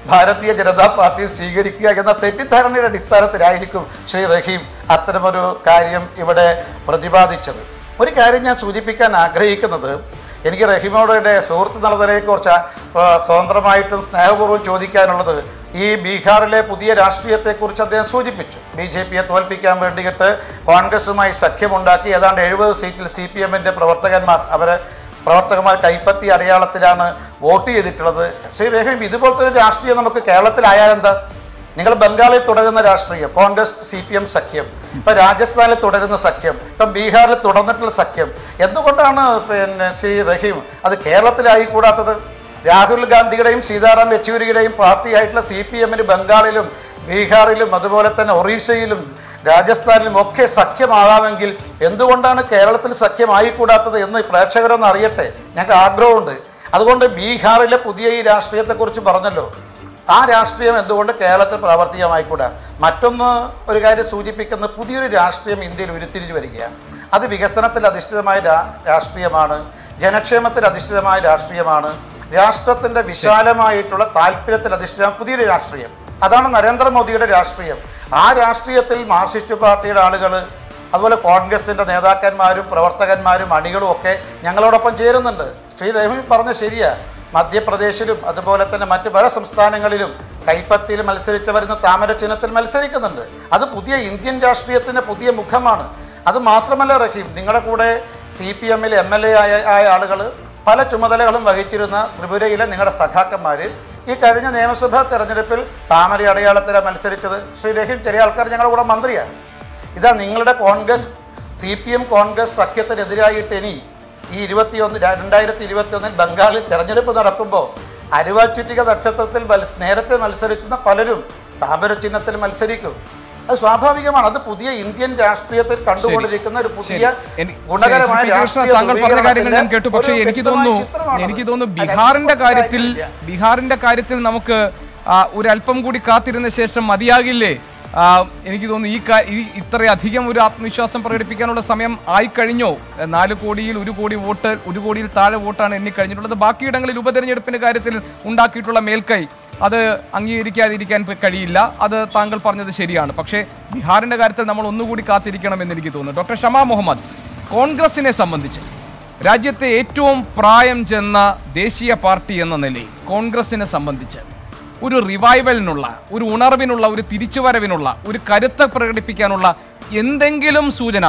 ഭാരതീയ ജനതാ പാർട്ടി സ്വീകരിക്കുക എന്ന തെറ്റിദ്ധാരണയുടെ അടിസ്ഥാനത്തിലായിരിക്കും ശ്രീ റഹീം അത്തരമൊരു കാര്യം ഇവിടെ പ്രതിപാദിച്ചത് ഒരു കാര്യം ഞാൻ സൂചിപ്പിക്കാൻ ആഗ്രഹിക്കുന്നത് എനിക്ക് റഹീമോടെ സുഹൃത്ത് നളതനെക്കുറിച്ച് സ്വതന്ത്രമായിട്ടും സ്നേഹപൂർവ്വം ചോദിക്കാനുള്ളത് ഈ ബീഹാറിലെ പുതിയ രാഷ്ട്രീയത്തെക്കുറിച്ച് അദ്ദേഹം സൂചിപ്പിച്ചു ബി ജെ പിയെ തോൽപ്പിക്കാൻ വേണ്ടിയിട്ട് കോൺഗ്രസുമായി സഖ്യമുണ്ടാക്കി ഏതാണ്ട് എഴുപത് സീറ്റിൽ സി പി എമ്മിൻ്റെ പ്രവർത്തകന്മാർ അവരെ പ്രവർത്തകന്മാർ കൈപ്പത്തി അടയാളത്തിലാണ് വോട്ട് ചെയ്തിട്ടുള്ളത് ശ്രീ റഹീം ഇതുപോലത്തെ ഒരു രാഷ്ട്രീയം നമുക്ക് കേരളത്തിലായാൽ എന്താ നിങ്ങൾ ബംഗാളിൽ തുടരുന്ന രാഷ്ട്രീയം കോൺഗ്രസ് സി പി എം സഖ്യം ഇപ്പൊ രാജസ്ഥാനിൽ തുടരുന്ന സഖ്യം ഇപ്പം ബീഹാറിൽ തുടർന്നിട്ടുള്ള സഖ്യം എന്തുകൊണ്ടാണ് പിന്നെ ശ്രീ റഹീം അത് കേരളത്തിലായി കൂടാത്തത് രാഹുൽ ഗാന്ധിയുടെയും സീതാറാം യെച്ചൂരിയുടെയും പാർട്ടിയായിട്ടുള്ള സി പി എമ്മിന് ബംഗാളിലും ബീഹാറിലും അതുപോലെ തന്നെ ഒറീസയിലും രാജസ്ഥാനിലും ഒക്കെ സഖ്യമാകാമെങ്കിൽ എന്തുകൊണ്ടാണ് കേരളത്തിൽ സഖ്യമായിക്കൂടാത്തത് എന്ന് പ്രേക്ഷകരൊന്ന് അറിയട്ടെ ഞങ്ങൾക്ക് ആഗ്രഹമുണ്ട് അതുകൊണ്ട് ബീഹാറിലെ പുതിയ ഈ രാഷ്ട്രീയത്തെക്കുറിച്ച് പറഞ്ഞല്ലോ ആ രാഷ്ട്രീയം എന്തുകൊണ്ട് കേരളത്തിൽ പ്രാവർത്തികമായിക്കൂടാ മറ്റൊന്ന് ഒരു കാര്യം സൂചിപ്പിക്കുന്ന പുതിയൊരു രാഷ്ട്രീയം ഇന്ത്യയിൽ ഉരുത്തിരിഞ്ഞു വരികയാണ് അത് വികസനത്തിൽ അധിഷ്ഠിതമായ രാ- രാഷ്ട്രീയമാണ് ജനക്ഷേമത്തിൽ അധിഷ്ഠിതമായ രാഷ്ട്രീയമാണ് രാഷ്ട്രത്തിന്റെ വിശാലമായിട്ടുള്ള താല്പര്യത്തിൽ അധിഷ്ഠിതമായ പുതിയൊരു രാഷ്ട്രീയം അതാണ് നരേന്ദ്രമോദിയുടെ രാഷ്ട്രീയം ആ രാഷ്ട്രീയത്തിൽ മാർക്സിസ്റ്റ് പാർട്ടിയുടെ ആളുകൾ അതുപോലെ കോൺഗ്രസിന്റെ നേതാക്കന്മാരും പ്രവർത്തകന്മാരും അണികളും ഒക്കെ ഞങ്ങളോടൊപ്പം ചേരുന്നുണ്ട് ശ്രീ രഹീം പറഞ്ഞ ശരിയാ മധ്യപ്രദേശിലും അതുപോലെ തന്നെ മറ്റ് പല സംസ്ഥാനങ്ങളിലും കൈപ്പത്തിയിൽ മത്സരിച്ച് വരുന്ന താമര ചിഹ്നത്തിൽ മത്സരിക്കുന്നുണ്ട് അത് പുതിയ ഇന്ത്യൻ രാഷ്ട്രീയത്തിന്റെ പുതിയ മുഖമാണ് അത് മാത്രമല്ല റഹീം നിങ്ങളുടെ കൂടെ സി പി എമ്മിൽ എം എൽ എ ആയ ആയ ആളുകൾ പല ചുമതലകളും വഹിച്ചിരുന്ന ത്രിപുരയിലെ നിങ്ങളുടെ സഖാക്കന്മാർ ഈ കഴിഞ്ഞ നിയമസഭാ തെരഞ്ഞെടുപ്പിൽ താമര അടയാളത്തിലാണ് മത്സരിച്ചത് ശ്രീ രഹീം ചെറിയ ആൾക്കാർ ഞങ്ങളുടെ കൂടെ മന്ത്രിയാണ് ഇതാ നിങ്ങളുടെ Congress C P M Congress സഖ്യത്തിനെതിരായിട്ട് ഇനി ഈ ഇരുപത്തിയൊന്ന് രണ്ടായിരത്തി ഇരുപത്തി ഒന്നിൽ ബംഗാളിൽ തെരഞ്ഞെടുപ്പ് നടക്കുമ്പോൾ അരുവാ ചുറ്റിക നക്ഷത്രത്തിൽ മൽ- നേരത്തെ മത്സരിക്കുന്ന പലരും താമര ചിഹ്നത്തിൽ മത്സരിക്കും അത് സ്വാഭാവികമാണ് അത് പുതിയ ഇന്ത്യൻ രാഷ്ട്രീയത്തിൽ കണ്ടുകൊണ്ടിരിക്കുന്ന ഒരു പുതിയ എനി- ഗുണകരമായ ശ്രീ പി. കൃഷ്ണ, രാഷ്ട്രീയ താങ്കൾ പറഞ്ഞ കാര്യങ്ങൾ ഞാൻ കേട്ടു പക്ഷേ ഒരു എനിക്ക് വ്യക്തമായ തോന്നുന്നു ചിത്രമാണത്. എനിക്ക് തോന്നുന്നു അതിൽ ബീഹാറിന്റെ അല്പം കാര്യത്തിൽ കാര്യമില്ല. ബീഹാറിന്റെ കാര്യത്തിൽ നമുക്ക് ആ, ഒരല്പം കൂടി കാത്തിരുന്ന ശേഷം മതിയാകില്ലേ ആ, എനിക്ക് തോന്നുന്നു ഈ കാ- ഈ ഇത്രയധികം ഒരു ആത്മവിശ്വാസം പ്രകടിപ്പിക്കാനുള്ള സമയം ആയിക്കഴിഞ്ഞോ എ, നാല് കോടിയിൽ ഒരു കോടി വോട്ട് ഒരു കോടിയിൽ താഴെ വോട്ടാണ് എണ്ണിക്കഴിഞ്ഞിട്ടുള്ളത് ബാക്കിയിടങ്ങളിൽ ഉപതെരഞ്ഞെടുപ്പിന്റെ കാര്യത്തിൽ ഉണ്ടാക്കിയിട്ടുള്ള മേൽക്കൈ അത് അംഗീകരിക്കാതിരിക്കാൻ പ- കഴിയില്ല അത് താങ്കൾ പറഞ്ഞത് ശരിയാണ് പക്ഷേ ബീഹാറിന്റെ കാര്യത്തിൽ നമ്മൾ ഒന്നുകൂടി കാത്തിരിക്കണമെന്ന് എനിക്ക് തോന്നുന്നു ഡോക്ടർ ഷമാ മുഹമ്മദ് കോൺഗ്രസിനെ സംബന്ധിച്ച് രാജ്യത്തെ ഏറ്റവും പ്രായം ചെന്ന ദേശീയ പാർട്ടി എന്ന നിലയിൽ കോൺഗ്രസിനെ സംബന്ധിച്ച് ഒരു റിവൈവലിനുള്ള ഒരു ഉണർവിനുള്ള ഒരു തിരിച്ചുവരവിനുള്ള ഒരു കരുത്ത് പ്രകടിപ്പിക്കാനുള്ള എന്തെങ്കിലും സൂചന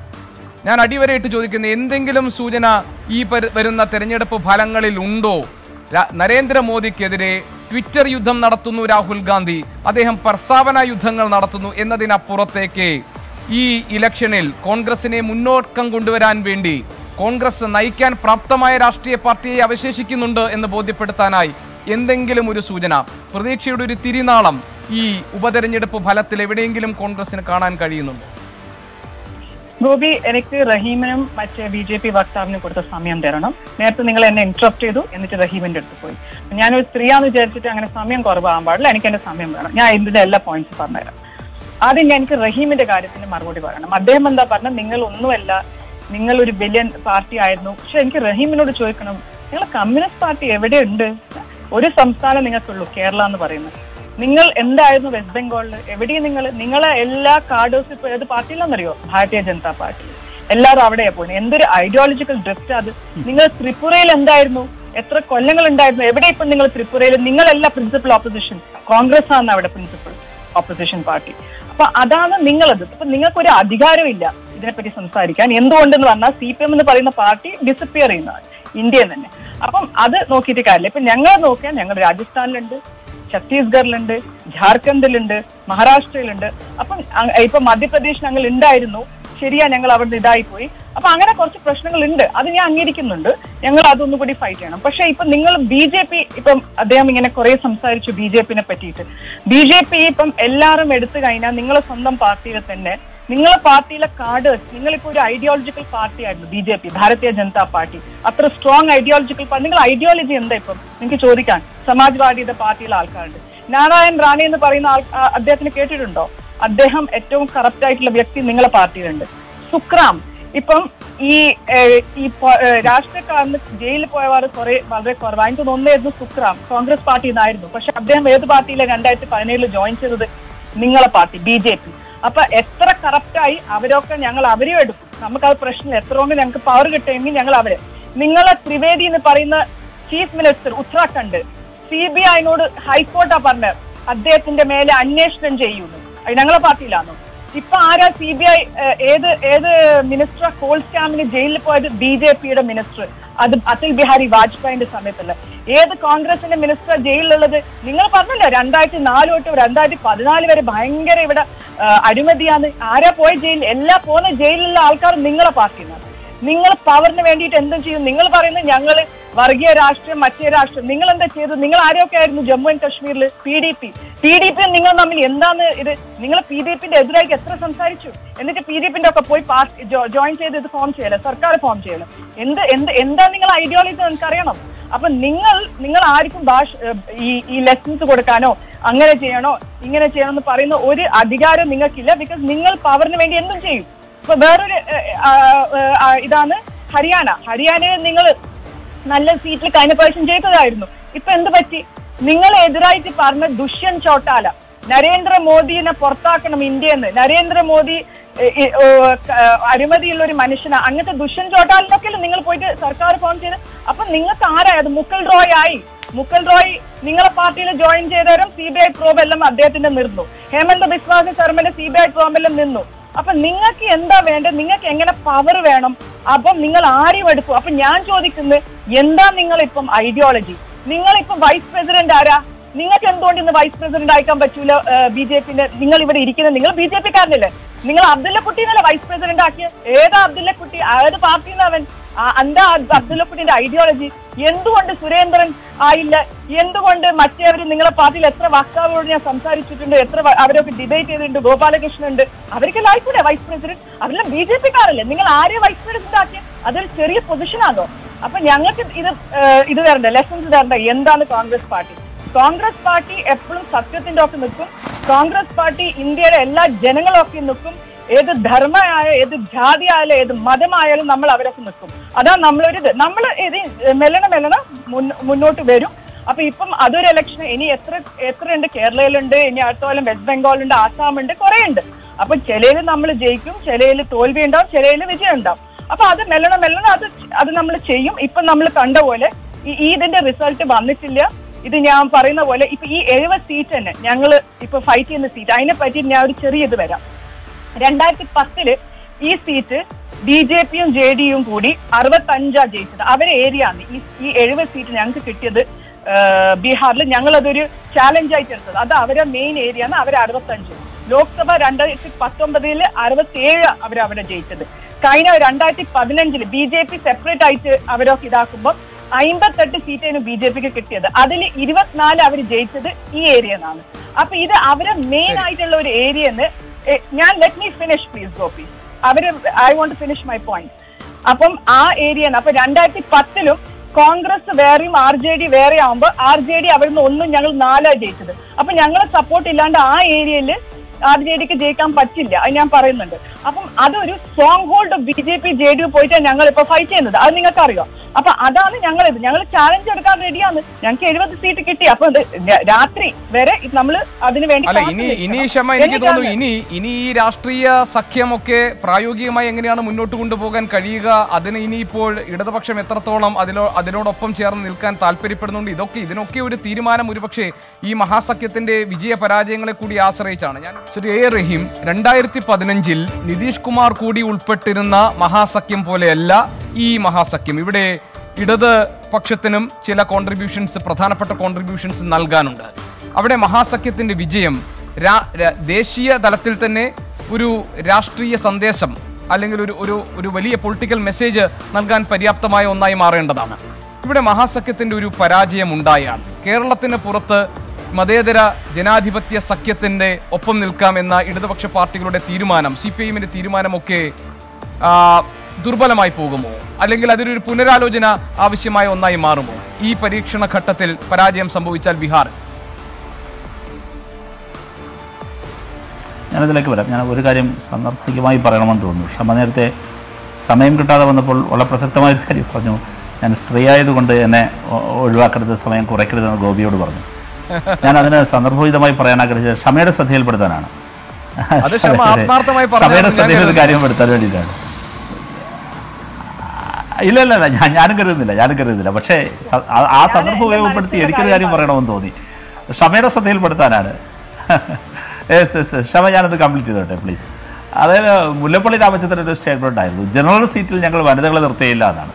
ഞാൻ അടിവരയിട്ട് ചോദിക്കുന്ന എന്തെങ്കിലും സൂചന ഈ പര- വരുന്ന തെരഞ്ഞെടുപ്പ് ഫലങ്ങളിൽ ഉണ്ടോ രാ- നരേന്ദ്രമോദിക്കെതിരെ ട്വിറ്റർ യുദ്ധം നടത്തുന്നു രാഹുൽ ഗാന്ധി അദ്ദേഹം പ്രസ്താവന യുദ്ധങ്ങൾ നടത്തുന്നു എന്നതിനപ്പുറത്തേക്ക് ഈ ഇലക്ഷനിൽ കോൺഗ്രസിനെ മുന്നോക്കം കൊണ്ടുവരാൻ വേണ്ടി കോൺഗ്രസ് നയിക്കാൻ പ്രാപ്തമായ രാഷ്ട്രീയ പാർട്ടിയെ അവശേഷിക്കുന്നുണ്ട് എന്ന് ബോധ്യപ്പെടുത്താനായി എന്തെങ്കിലും ഒരു സൂചന പ്രതീക്ഷയുടെ ഒരു തിരിനാളം ഈ ഉപതെരഞ്ഞെടുപ്പ് ഫലത്തിൽ എവിടെയെങ്കിലും കോൺഗ്രസിന് കാണാൻ കഴിയുന്നുണ്ടോ ഗോപി എനിക്ക് റഹീമിനും മറ്റേ ബി ജെ പി വക്താവിനും കൊടുത്ത സമയം തരണം നേരത്തെ നിങ്ങൾ എന്നെ ഇന്ററപ്റ്റ് ചെയ്തു എന്നിട്ട് റഹീമിന്റെ അടുത്ത് പോയി ഞാനൊരു സ്ത്രീയാന്ന് വിചാരിച്ചിട്ട് അങ്ങനെ സമയം കുറവാകാൻ പാടില്ല എനിക്ക് എന്റെ സമയം വേണം ഞാൻ ഇതിന്റെ എല്ലാ പോയിന്റ്സ് പറഞ്ഞുതരാം ആദ്യം ഞാൻ എനിക്ക് റഹീമിന്റെ കാര്യത്തിന് മറുപടി പറയണം അദ്ദേഹം എന്താ പറഞ്ഞത് നിങ്ങൾ ഒന്നുമല്ല നിങ്ങൾ ഒരു വലിയ പാർട്ടി ആയിരുന്നു പക്ഷെ എനിക്ക് റഹീമിനോട് ചോദിക്കണം നിങ്ങൾ കമ്മ്യൂണിസ്റ്റ് പാർട്ടി എവിടെയുണ്ട് ഒരു സംസ്ഥാനം നിങ്ങൾക്കുള്ളൂ കേരള എന്ന് പറയുന്നത് നിങ്ങൾ എന്തായിരുന്നു വെസ്റ്റ് ബംഗാളിൽ എവിടെയും നിങ്ങൾ നിങ്ങളെ എല്ലാ കാർഡേഴ്സും ഇപ്പൊ ഏത് പാർട്ടിയിലാണെന്നറിയോ ഭാരതീയ ജനതാ പാർട്ടി എല്ലാവരും അവിടെയാ പോകുന്നത് എന്തൊരു ഐഡിയോളജിക്കൽ ഡ്രിഫ്റ്റ് അത് നിങ്ങൾ ത്രിപുരയിൽ എന്തായിരുന്നു എത്ര കൊല്ലങ്ങൾ ഉണ്ടായിരുന്നു എവിടെ ഇപ്പൊ നിങ്ങൾ ത്രിപുരയിൽ നിങ്ങളല്ല പ്രിൻസിപ്പൽ ഓപ്പോസിഷൻ കോൺഗ്രസ് ആണ് അവിടെ പ്രിൻസിപ്പൽ ഓപ്പോസിഷൻ പാർട്ടി അപ്പൊ അതാണ് നിങ്ങളത് അപ്പൊ നിങ്ങൾക്ക് ഒരു അധികാരമില്ല ഇതിനെപ്പറ്റി സംസാരിക്കാൻ എന്തുകൊണ്ടെന്ന് പറഞ്ഞാൽ സി പി എം എന്ന് പറയുന്ന പാർട്ടി ഡിസപ്പിയർ ചെയ്യുന്നതാണ് ഇന്ത്യയിൽ തന്നെ അപ്പം അത് നോക്കിയിട്ട് കാര്യമില്ല ഇപ്പൊ ഞങ്ങൾ നോക്കിയാൽ ഞങ്ങൾ രാജസ്ഥാനിലുണ്ട് ഛത്തീസ്ഗഡിലുണ്ട് ജാർഖണ്ഡിലുണ്ട് മഹാരാഷ്ട്രയിലുണ്ട് അപ്പം അ- ഇപ്പൊ മധ്യപ്രദേശ് ഞങ്ങൾ ഉണ്ടായിരുന്നു ശരിയാ ഞങ്ങൾ അവിടുന്ന് ഇതായി പോയി അപ്പൊ അങ്ങനെ കുറച്ച് പ്രശ്നങ്ങൾ ഉണ്ട് അത് ഞാൻ അംഗീകരിക്കുന്നുണ്ട് ഞങ്ങൾ അതൊന്നും കൂടി ഫൈറ്റ് ചെയ്യണം പക്ഷെ ഇപ്പൊ നിങ്ങൾ ബി ജെ പി ഇപ്പം അദ്ദേഹം ഇങ്ങനെ കുറെ സംസാരിച്ചു ബി ജെ പിനെ പറ്റിയിട്ട് ബി ജെ പി ഇപ്പം എല്ലാവരും എടുത്തു കഴിഞ്ഞാൽ നിങ്ങളെ സ്വന്തം പാർട്ടിയിൽ തന്നെ നിങ്ങളെ പാർട്ടിയിലെ കാർഡേഴ്സ് നിങ്ങളിപ്പോ ഒരു ഐഡിയോളജിക്കൽ പാർട്ടി ആയിരുന്നു B J P Bharatiya Janata party അത്ര സ്ട്രോങ് ഐഡിയോളജിക്കൽ പാർട്ടി നിങ്ങൾ ഐഡിയോളജി എന്താ ഇപ്പം നിങ്ങൾക്ക് ചോദിക്കാൻ സമാജ്വാദിയുടെ പാർട്ടിയിലെ ആൾക്കാരുണ്ട് നാരായൺ റാണി എന്ന് പറയുന്ന ആൾ ആ, അദ്ദേഹത്തിന് കേട്ടിട്ടുണ്ടോ അദ്ദേഹം ഏറ്റവും കറപ്റ്റ് ആയിട്ടുള്ള വ്യക്തി നിങ്ങളെ പാർട്ടിയിലുണ്ട് സുക്രാം ഇപ്പം ഈ ഏഹ്, ഈ പ- ഏഹ്, രാഷ്ട്രീയക്കാരന് ജയിലിൽ പോയവർ കുറെ വളരെ കുറവാണ് എനിക്ക് തോന്നുന്നായിരുന്നു സുക്രാം കോൺഗ്രസ് പാർട്ടിയിൽ നിന്നായിരുന്നു പക്ഷെ അദ്ദേഹം ഏത് പാർട്ടിയിലെ രണ്ടായിരത്തി പതിനേഴിൽ ജോയിൻ ചെയ്തത് നിങ്ങളെ പാർട്ടി ബി ജെ പി അപ്പൊ എത്ര കറപ്റ്റായി അവരൊക്കെ ഞങ്ങൾ അവരെയും എടുക്കും നമുക്കത് പ്രശ്നമില്ല എത്ര കൊണ്ട് ഞങ്ങൾക്ക് പവർ കിട്ടുമെങ്കിൽ ഞങ്ങൾ അവരെ നിങ്ങളെ ത്രിവേദി എന്ന് പറയുന്ന chief minister Uttarakhand C B ഐനോട് ഹൈക്കോർട്ടാ പറഞ്ഞത് അദ്ദേഹത്തിന്റെ മേലെ അന്വേഷണം ചെയ്യുന്നു അത് ഞങ്ങളെ പാർട്ടിയിലാണോ ഇപ്പൊ ആരാ സി ബി ഐ ഏത് ഏത് മിനിസ്റ്റർ കോൾ സ്കാമിന് ജയിലിൽ പോയത് ബി ജെ പിയുടെ മിനിസ്റ്റർ അത് അടൽ ബിഹാരി വാജ്പേയിന്റെ സമയത്തല്ല ഏത് കോൺഗ്രസിന്റെ മിനിസ്റ്റർ ജയിലിലുള്ളത് നിങ്ങൾ പറഞ്ഞല്ലോ രണ്ടായിരത്തി നാല് തൊട്ട് രണ്ടായിരത്തി പതിനാല് വരെ ഭയങ്കര ഇവിടെ ആ, അഴിമതിയാണ് ആരാ പോയ ജയിലിൽ എല്ലാ പോകുന്ന ജയിലിലുള്ള ആൾക്കാർ നിങ്ങളെ പാർട്ടിയാണ് നിങ്ങൾ പവറിന് വേണ്ടിയിട്ട് എന്തും ചെയ്യും നിങ്ങൾ പറയുന്നത് ഞങ്ങൾ വർഗീയ രാഷ്ട്രീയം മറ്റേ രാഷ്ട്രീയം നിങ്ങൾ എന്താ ചെയ്തത് നിങ്ങൾ ആരൊക്കെ ആയിരുന്നു ജമ്മു ആൻഡ് കാശ്മീരിൽ P D P P D P നിങ്ങൾ തമ്മിൽ എന്താണ് ഇത് നിങ്ങൾ പി ഡി പിന്റെ എതിരായിട്ട് എത്ര സംസാരിച്ചു എന്നിട്ട് പി ഡി പിന്റെ ഒക്കെ പോയി പാർട്ടി ജോയിൻ ചെയ്ത് ഇത് ഫോം ചെയ്യല സർക്കാർ ഫോം ചെയ്യല എന്ത് എന്ത് എന്താ നിങ്ങൾ ഐഡിയോളജി നിങ്ങൾക്ക് അറിയണം അപ്പൊ നിങ്ങൾ നിങ്ങൾ ആർക്കും ഭാഷ ഏഹ് ഈ ഈ ലെസൺസ് കൊടുക്കാനോ അങ്ങനെ ചെയ്യണോ ഇങ്ങനെ ചെയ്യണോ എന്ന് പറയുന്ന ഒരു അധികാരം നിങ്ങൾക്കില്ല ബിക്കോസ് നിങ്ങൾ പവറിന് വേണ്ടി എന്തും ചെയ്യും ഇപ്പൊ വേറൊരു ഏഹ്, ആ, ഏഹ്, ആ, ഇതാണ് ഹരിയാന ഹരിയാനയിൽ നിങ്ങൾ നല്ല സീറ്റിൽ കഴിഞ്ഞ പ്രാവശ്യം ജയിച്ചതായിരുന്നു ഇപ്പൊ എന്ത് പറ്റി നിങ്ങൾ എതിരായിട്ട് പറഞ്ഞ ദുഷ്യന്ത് ചോട്ടാല നരേന്ദ്രമോദിനെ പുറത്താക്കണം ഇന്ത്യന്ന് നരേന്ദ്രമോദി ഏ, ഏ, ഓ, ക- അഴിമതിയുള്ള ഒരു മനുഷ്യനാ അങ്ങനത്തെ ദുഷ്യന്ത് ചോട്ടാലിനൊക്കെ നിങ്ങൾ പോയിട്ട് സർക്കാർ ഫോം ചെയ്ത് അപ്പൊ നിങ്ങൾക്ക് ആരായത് മുക്കൽ റോയ് ആയി മുക്കൽ റോയ് നിങ്ങളെ പാർട്ടിയിൽ ജോയിൻ ചെയ്തവരും സി ബി ഐ പ്രോബ് എല്ലാം അദ്ദേഹത്തിന്റെ നിന്നു ഹേമന്ത് ബിശ്വാസ് ശർമ്മന്റെ സി ബി ഐ പ്രോബെല്ലാം നിന്നു അപ്പൊ നിങ്ങൾക്ക് എന്താ വേണ്ടത് നിങ്ങൾക്ക് എങ്ങനെ പവർ വേണം അപ്പം നിങ്ങൾ ആരെയും എടുക്കും അപ്പൊ ഞാൻ ചോദിക്കുന്നത് എന്താ നിങ്ങൾ ഇപ്പം ഐഡിയോളജി നിങ്ങൾ ഇപ്പം വൈസ് പ്രസിഡന്റ് ആരാ നിങ്ങൾക്ക് എന്തുകൊണ്ട് ഇന്ന് വൈസ് പ്രസിഡന്റ് അയക്കാൻ പറ്റൂല ബി ജെ പിന്റെ നിങ്ങൾ ഇവിടെ ഇരിക്കുന്നത് നിങ്ങൾ ബി ജെ പി കാരനല്ലേ നിങ്ങൾ അബ്ദുള്ള കുട്ടീനല്ലേ വൈസ് പ്രസിഡന്റ് ആക്കിയത് ഏതാ അബ്ദുള്ള കുട്ടി ഏത് പാർട്ടിന്ന് അവൻ ആ, എന്താ അബ്ദുള്ള കുട്ടിന്റെ ഐഡിയോളജി എന്തുകൊണ്ട് സുരേന്ദ്രൻ ആയില്ല എന്തുകൊണ്ട് മറ്റേവര് നിങ്ങളെ പാർട്ടിയിൽ എത്ര വക്താവോട് ഞാൻ സംസാരിച്ചിട്ടുണ്ട് എത്ര വ- അവരൊക്കെ ഡിബേറ്റ് ചെയ്തിട്ടുണ്ട് ഗോപാലകൃഷ്ണൻ ഉണ്ട് അവർക്ക് ആയിക്കൂടെ വൈസ് പ്രസിഡന്റ് അവരെല്ലാം ബി ജെ പിക്കാരല്ലേ നിങ്ങൾ ആരെ വൈസ് പ്രസിഡന്റ് ആക്കിയ അതൊരു ചെറിയ പൊസിഷനാണോ അപ്പൊ ഞങ്ങൾക്ക് ഇത് ഏഹ്, ഇത് തരണ്ട ലെസൺസ് തരണ്ട എന്താണ് കോൺഗ്രസ് പാർട്ടി കോൺഗ്രസ് പാർട്ടി എപ്പോഴും സത്യത്തിന്റെ ഒക്കെ നിൽക്കും കോൺഗ്രസ് പാർട്ടി ഇന്ത്യയുടെ എല്ലാ ജനങ്ങളൊക്കെ നിൽക്കും ഏത് ധർമ്മമായ ഏത് ജാതി ആയാലും ഏത് മതമായാലും നമ്മൾ അവരൊക്കെ നിൽക്കും അതാ നമ്മളൊരു ഇത് നമ്മൾ ഇത് മെല്ലണ മെല്ലണ മുൻ- മുന്നോട്ട് വരും അപ്പൊ ഇപ്പം അതൊരു ഇലക്ഷൻ ഇനി എത്ര എത്ര ഉണ്ട് കേരളയിലുണ്ട് ഇനി അടുത്ത കൊല്ലം വെസ്റ്റ് ബംഗാളുണ്ട് ആസാം ഉണ്ട് കുറെ ഉണ്ട് അപ്പൊ ചിലയിൽ നമ്മൾ ജയിക്കും ചിലയിൽ തോൽവി ഉണ്ടാവും ചിലയിൽ വിജയം ഉണ്ടാവും അപ്പൊ അത് മെല്ലണ മെല്ലണ അത് അത് നമ്മൾ ചെയ്യും ഇപ്പൊ നമ്മൾ കണ്ട പോലെ ഈ ഈ ഇതിന്റെ റിസൾട്ട് വന്നിട്ടില്ല ഇത് ഞാൻ പറയുന്ന പോലെ ഇപ്പൊ ഈ എഴുപത് സീറ്റ് തന്നെ ഞങ്ങൾ ഇപ്പൊ ഫൈറ്റ് ചെയ്യുന്ന സീറ്റ് അതിനെ പറ്റി ഞാൻ ഒരു ചെറിയ ഇത് വരാം രണ്ടായിരത്തി പത്തില് ഈ സീറ്റ് ബി ജെ പിയും ജെ ഡിയും കൂടി അറുപത്തഞ്ചാ ജയിച്ചത് അവരെ ഏരിയ ആണ് ഈ ഈ എഴുപത് സീറ്റ് ഞങ്ങൾക്ക് കിട്ടിയത് ബീഹാറിൽ ഞങ്ങൾ അതൊരു ചാലഞ്ച് ആയിട്ട് എടുത്തത് അത് അവരെ മെയിൻ ഏരിയ ആണ് അവരെ അറുപത്തഞ്ച് ലോക്സഭ രണ്ടായിരത്തി പത്തൊമ്പതില് അറുപത്തിയേഴ് അവർ അവിടെ ജയിച്ചത് കഴിഞ്ഞ രണ്ടായിരത്തി പതിനഞ്ചില് ബി ജെ പി സെപ്പറേറ്റ് ആയിട്ട് അവരൊക്കെ ഇതാക്കുമ്പോൾ അമ്പത്തെട്ട് സീറ്റാണ് ബി ജെ പിക്ക് കിട്ടിയത് അതിൽ ഇരുപത്തിനാല് അവർ ജയിച്ചത് ഈ ഏരിയ നിന്നാണ് അപ്പൊ ഇത് അവരെ മെയിൻ ആയിട്ടുള്ള ഒരു ഏരിയന്ന് ഞാൻ let me finish please Gopi അവര് I won't finish my point അപ്പം ആ ഏരിയ അപ്പൊ രണ്ടായിരത്തി പത്തിലും കോൺഗ്രസ് വേറെയും ആർ ജെ ഡി വേറെ ആവുമ്പോൾ ആർ ജെ ഡി അവിടുന്ന് ഒന്നും ഞങ്ങൾ നാലാ ജയിച്ചത് അപ്പൊ ഞങ്ങളെ സപ്പോർട്ട് ഇല്ലാണ്ട് ആ ഏരിയയിൽ ആർ ജെ ഡിക്ക് ജയിക്കാൻ പറ്റില്ല അത് ഞാൻ പറയുന്നുണ്ട് അപ്പം അതൊരു stronghold B J P J D U പോയിട്ടാണ് ഞങ്ങൾ ഇപ്പൊ ഫൈറ്റ് ചെയ്യുന്നത് അത് നിങ്ങൾക്ക് അറിയാം അപ്പൊ അതാണ് ഞങ്ങൾ ഇത് ഞങ്ങൾ ചാലഞ്ച് എടുക്കാൻ റെഡിയാണ് ഞങ്ങൾക്ക് എഴുപത് സീറ്റ് കിട്ടി അപ്പൊ ഇത് ര- രാത്രി വരെ നമ്മൾ അതിന് വേണ്ടി അല്ല കാത്തു ഇനി നിൽക്കണം. ഇനി ക്ഷമ എനിക്ക് എന്നിട്ടാണ് തോന്നുന്നു ഇനി ഇനി ഈ രാഷ്ട്രീയ സഖ്യമൊക്കെ പ്രായോഗികമായി എങ്ങനെയാണ് മുന്നോട്ട് കൊണ്ടുപോകാൻ കഴിയുക അതിന് ഇനിയിപ്പോൾ ഇടതുപക്ഷം എത്രത്തോളം അതിലോ അതിനോടൊപ്പം ചേർന്ന് നിൽക്കാൻ താല്പര്യപ്പെടുന്നുണ്ട് ഇതൊക്കെ ഇതിനൊക്കെ ഒരു തീരുമാനം ഒരുപക്ഷെ ഈ മഹാസഖ്യത്തിന്റെ വിജയ പരാജയങ്ങളെ കൂടി ആശ്രയിച്ചാണ് ഞാൻ ശ്രീ എ റഹീം രണ്ടായിരത്തി പതിനഞ്ചിൽ നിതീഷ് കുമാർ കൂടി ഉൾപ്പെട്ടിരുന്ന മഹാസഖ്യം പോലെയല്ല ഈ മഹാസഖ്യം ഇവിടെ ഇടത് പക്ഷത്തിനും ചില കോൺട്രിബ്യൂഷൻസ് പ്രധാനപ്പെട്ട കോൺട്രിബ്യൂഷൻസ് നൽകാനുണ്ട് അവിടെ മഹാസഖ്യത്തിന്റെ വിജയം രാ- ര- ദേശീയ തലത്തിൽ തന്നെ ഒരു രാഷ്ട്രീയ സന്ദേശം അല്ലെങ്കിൽ ഒരു ഒരു ഒരു വലിയ പൊളിറ്റിക്കൽ മെസ്സേജ് നൽകാൻ പര്യാപ്തമായ ഒന്നായി മാറേണ്ടതാണ് ഇവിടെ മഹാസഖ്യത്തിന്റെ ഒരു പരാജയം ഉണ്ടായാണ് കേരളത്തിന് പുറത്ത് മതേതര ജനാധിപത്യ സഖ്യത്തിന്റെ ഒപ്പം നിൽക്കാം എന്ന ഇടതുപക്ഷ പാർട്ടികളുടെ തീരുമാനം സി പി ഐഎമ്മിന്റെ തീരുമാനമൊക്കെ ആ, ദുർബലമായി പോകുമോ അല്ലെങ്കിൽ അതിനൊരു പുനരാലോചന ആവശ്യമായ ഒന്നായി മാറുമോ ഈ പരീക്ഷണ ഘട്ടത്തിൽ പരാജയം സംഭവിച്ചാൽ ബീഹാർ ഞാനതിലേക്ക് വരാം ഞാൻ ഒരു കാര്യം സന്ദർഭികമായി പറയണമെന്ന് തോന്നുന്നു ക്ഷമ നേരത്തെ സമയം കിട്ടാതെ വന്നപ്പോൾ വളരെ പ്രസക്തമായ ഒരു കാര്യം പറഞ്ഞു ഞാൻ സ്ത്രീ ആയതുകൊണ്ട് എന്നെ ഒ- ഒഴിവാക്കരുത് സമയം കുറയ്ക്കരുതെന്ന് ഗോപിയോട് പറഞ്ഞു ഞാൻ അതിന് സന്ദർഭോചിതമായി പറയാൻ ആഗ്രഹിച്ചത് ക്ഷമയുടെ ശ്രദ്ധയിൽപ്പെടുത്താനാണ് അത് ക്ഷമ ആത്മാർത്ഥമായി പറഞ്ഞതാണ് ക്ഷമയുടെ ഞാൻ ശ്രദ്ധയിൽ ഒരു കരുതുന്നത്. കാര്യം പെടുത്താൻ വേണ്ടിയിട്ടാണ് ഇല്ല ഇല്ല ഇല്ല ഞാൻ ഞാനും കരുതുന്നില്ല ഞാനും കരുതുന്നില്ല പക്ഷേ സ- ആ- ആ സന്ദർഭം ഉപയോഗപ്പെടുത്തി എനിക്കൊരു കാര്യം പറയണമെന്ന് തോന്നി ക്ഷമയുടെ ശ്രദ്ധയിൽപ്പെടുത്താനാണ് Yes, yes, yes. ക്ഷമ ഞാനത് കംപ്ലീറ്റ് ചെയ്തോട്ടെ പ്ലീസ് അതായത് മുല്ലപ്പള്ളി രാമചന്ദ്രൻ ഒരു സ്റ്റേറ്റ്മെന്റ് ആയിരുന്നു ജനറൽ സീറ്റിൽ ഞങ്ങൾ വനിതകളെ നിർത്തിയില്ല എന്നാണ്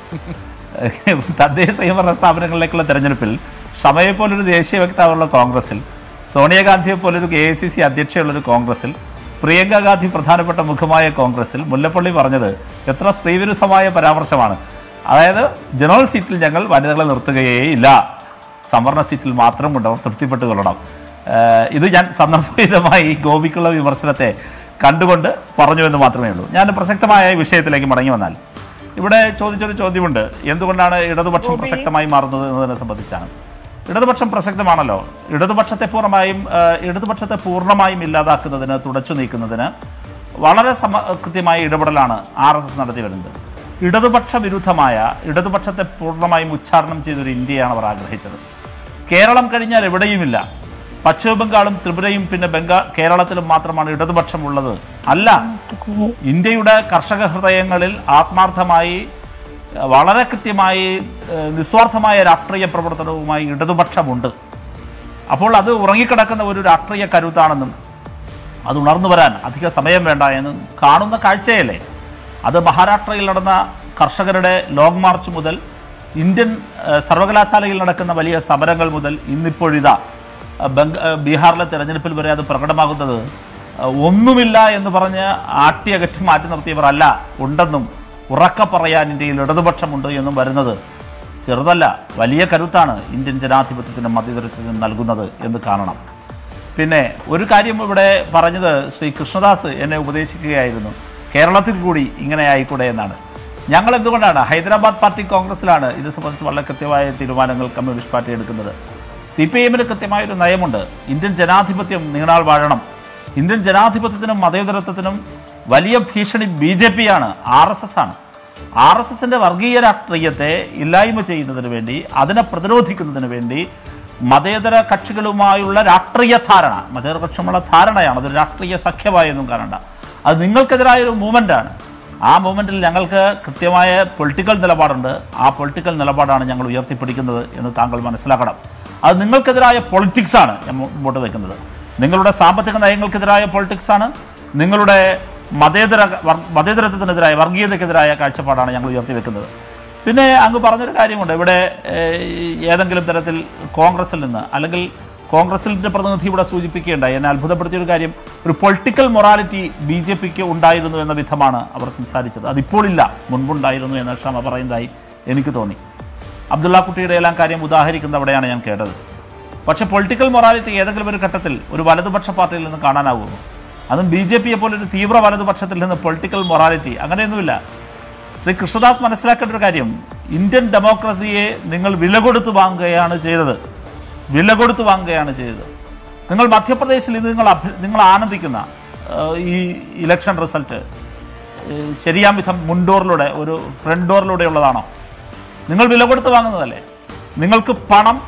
തദ്ദേശ സ്വയംഭരണ സ്ഥാപനങ്ങളിലേക്കുള്ള തെരഞ്ഞെടുപ്പിൽ ക്ഷമയെ പോലൊരു ദേശീയ വക്താവുള്ള കോൺഗ്രസിൽ സോണിയാഗാന്ധിയെ പോലൊരു എ ഐ സി സി അധ്യക്ഷയുള്ളൊരു കോൺഗ്രസിൽ പ്രിയങ്ക ഗാന്ധി പ്രധാനപ്പെട്ട മുഖമായ കോൺഗ്രസിൽ മുല്ലപ്പള്ളി പറഞ്ഞത് എത്ര സ്ത്രീവിരുദ്ധമായ പരാമർശമാണ് അതായത് ജനറൽ സീറ്റിൽ ഞങ്ങൾ വനിതകളെ നിർത്തുകയേയില്ല സംവരണ സീറ്റിൽ മാത്രം കൊണ്ടവർ തൃപ്തിപ്പെട്ട് കൊള്ളണം ഏഹ് ഇത് ഞാൻ സന്ദർഭോചിതമായി ഗോപിക്കുള്ള വിമർശനത്തെ കണ്ടുകൊണ്ട് പറഞ്ഞു എന്ന് മാത്രമേ ഉള്ളൂ ഞാൻ പ്രസക്തമായ ഈ വിഷയത്തിലേക്ക് മടങ്ങി വന്നാൽ ഇവിടെ ചോദിച്ചൊരു ചോദ്യമുണ്ട് എന്തുകൊണ്ടാണ് ഇടതുപക്ഷം പ്രസക്തമായി മാറുന്നത് എന്നതിനെ സംബന്ധിച്ചാണ് ഇടതുപക്ഷം പ്രസക്തമാണല്ലോ ഇടതുപക്ഷത്തെ പൂർണ്ണമായും ആ, ഇടതുപക്ഷത്തെ പൂർണ്ണമായും ഇല്ലാതാക്കുന്നതിന് തുടച്ചു നീക്കുന്നതിന് വളരെ സമ കൃത്യമായ ഇടപെടലാണ് ആർ എസ് എസ് നടത്തി വരുന്നത് ഇടതുപക്ഷ വിരുദ്ധമായ ഇടതുപക്ഷത്തെ പൂർണ്ണമായും ഉച്ചാരണം ചെയ്തൊരു ഇന്ത്യയാണ് അവർ ആഗ്രഹിച്ചത് കേരളം കഴിഞ്ഞാൽ എവിടെയുമില്ല പശ്ചിമ ബംഗാളും ത്രിപുരയും പിന്നെ ബംഗാൾ കേരളത്തിലും മാത്രമാണ് ഇടതുപക്ഷം ഉള്ളത് അല്ല ഇന്ത്യയുടെ കർഷക ഹൃദയങ്ങളിൽ ആത്മാർത്ഥമായി ഏഹ്, വളരെ കൃത്യമായി ഏഹ്, നിസ്വാർത്ഥമായ രാഷ്ട്രീയ പ്രവർത്തനവുമായി ഇടതുപക്ഷമുണ്ട് അപ്പോൾ അത് ഉറങ്ങിക്കിടക്കുന്ന ഒരു രാഷ്ട്രീയ കരുത്താണെന്നും അത് ഉണർന്നു വരാൻ അധിക സമയം വേണ്ട എന്ന് കാണുന്ന കാഴ്ചയല്ലേ അത് മഹാരാഷ്ട്രയിൽ നടന്ന കർഷകരുടെ ലോങ് മാർച്ച് മുതൽ ഇന്ത്യൻ ഏഹ്, സർവകലാശാലയിൽ നടക്കുന്ന വലിയ സമരങ്ങൾ മുതൽ ഇന്നിപ്പോഴിതാ ഏഹ്, ബംഗ ഏഹ്, ബീഹാറിലെ തെരഞ്ഞെടുപ്പിൽ വരെ അത് പ്രകടമാകുന്നത് ഏഹ്, ഒന്നുമില്ല എന്ന് പറഞ്ഞ് ആട്ടിയകറ്റി മാറ്റി നിർത്തിയവരല്ല ഉണ്ടെന്നും ഉറക്കെ പറയാൻ ഇന്ത്യയിൽ ഇടതുപക്ഷമുണ്ട് എന്നും വരുന്നത് ചെറുതല്ല വലിയ കരുത്താണ് ഇന്ത്യൻ ജനാധിപത്യത്തിനും മധ്യതരത്തിനും നൽകുന്നത് എന്ന് കാണണം പിന്നെ ഒരു കാര്യം ഇവിടെ പറഞ്ഞത് ശ്രീ കൃഷ്ണദാസ് എന്നെ ഉപദേശിക്കുകയായിരുന്നു കേരളത്തിൽ കൂടി ഇങ്ങനെ ആയിക്കൂടെ എന്നാണ് ഞങ്ങൾ എന്തുകൊണ്ടാണ് ഹൈദരാബാദ് പാർട്ടി കോൺഗ്രസിലാണ് ഇത് സംബന്ധിച്ച് വളരെ കൃത്യമായ തീരുമാനങ്ങൾ കമ്മ്യൂണിസ്റ്റ് പാർട്ടി എടുക്കുന്നത് സി പി എമ്മിന് കൃത്യമായൊരു നയമുണ്ട് ഇന്ത്യൻ ജനാധിപത്യം നീണാൾ വാഴണം ഇന്ത്യൻ ജനാധിപത്യത്തിനും മതേതരത്വത്തിനും വലിയ ഭീഷണി ബി ജെ പി ആണ് ആർ എസ് എസ് ആണ് ആർ എസ് എസിന്റെ വർഗീയ രാഷ്ട്രീയത്തെ ഇല്ലായ്മ ചെയ്യുന്നതിന് വേണ്ടി അതിനെ പ്രതിരോധിക്കുന്നതിന് വേണ്ടി മതേതര കക്ഷികളുമായുള്ള രാഷ്ട്രീയ ധാരണ മതേതര കക്ഷികളുള്ള ധാരണയാണ് അതൊരു രാഷ്ട്രീയ സഖ്യമായൊന്നും കാണണ്ട അത് നിങ്ങൾക്കെതിരായ ഒരു മൂവ്മെന്റ് ആണ് ആ മൂവ്മെന്റിൽ ഞങ്ങൾക്ക് കൃത്യമായ പൊളിറ്റിക്കൽ നിലപാടുണ്ട് ആ പൊളിറ്റിക്കൽ നിലപാടാണ് ഞങ്ങൾ ഉയർത്തിപ്പിടിക്കുന്നത് എന്ന് താങ്കൾ മനസ്സിലാക്കണം അത് നിങ്ങൾക്കെതിരായ പൊളിറ്റിക്സ് ആണ് ഞാൻ മുമ്പോട്ട് വയ്ക്കുന്നത് നിങ്ങളുടെ സാമ്പത്തിക നയങ്ങൾക്കെതിരായ പൊളിറ്റിക്സ് ആണ് നിങ്ങളുടെ മതേതര വർ- മതേതരത്വത്തിനെതിരായ വർഗീയതയ്ക്കെതിരായ കാഴ്ചപ്പാടാണ് ഞങ്ങൾ ഉയർത്തി വെക്കുന്നത് പിന്നെ അങ്ങ് പറഞ്ഞൊരു കാര്യമുണ്ട് ഇവിടെ ഏഹ്, ഏതെങ്കിലും തരത്തിൽ കോൺഗ്രസിൽ നിന്ന് അല്ലെങ്കിൽ കോൺഗ്രസിന്റെ പ്രതിനിധി ഇവിടെ സൂചിപ്പിക്കുകയുണ്ടായി എന്നെ അത്ഭുതപ്പെടുത്തിയ ഒരു കാര്യം ഒരു പൊളിറ്റിക്കൽ മൊറാലിറ്റി ബി ജെ പിക്ക് ഉണ്ടായിരുന്നു എന്ന വിധമാണ് അവർ സംസാരിച്ചത് അതിപ്പോൾ ഇല്ല മുൻപുണ്ടായിരുന്നു എന്ന ക്ഷമ പറയുന്നതായി എനിക്ക് തോന്നി അബ്ദുള്ള കുട്ടിയുടെ എല്ലാം കാര്യം ഉദാഹരിക്കുന്ന അവിടെയാണ് ഞാൻ കേട്ടത് പക്ഷെ പൊളിറ്റിക്കൽ മൊറാലിറ്റി ഏതെങ്കിലും ഒരു ഘട്ടത്തിൽ ഒരു വലതുപക്ഷ പാർട്ടിയിൽ നിന്ന് കാണാനാവുമോ അതും ബി ജെ പിയെ പോലെ ഒരു തീവ്ര വലതുപക്ഷത്തിൽ നിന്ന് പൊളിറ്റിക്കൽ മൊറാലിറ്റി അങ്ങനെയൊന്നുമില്ല ശ്രീ കൃഷ്ണദാസ് മനസ്സിലാക്കേണ്ട ഒരു കാര്യം ഇന്ത്യൻ ഡെമോക്രസിയെ നിങ്ങൾ വില കൊടുത്ത് വാങ്ങുകയാണ് ചെയ്തത് വില കൊടുത്ത് വാങ്ങുകയാണ് ചെയ്തത് നിങ്ങൾ മധ്യപ്രദേശിൽ ഇത് നിങ്ങൾ അഭി നിങ്ങൾ ആനന്ദിക്കുന്ന ഏഹ്, ഈ ഇലക്ഷൻ റിസൾട്ട് ഏഹ്, ശരിയാം വിധം മുൻഡോറിലൂടെ ഒരു ഫ്രണ്ട് ഡോറിലൂടെയുള്ളതാണോ നിങ്ങൾ വില കൊടുത്ത് വാങ്ങുന്നതല്ലേ നിങ്ങൾക്ക് പണം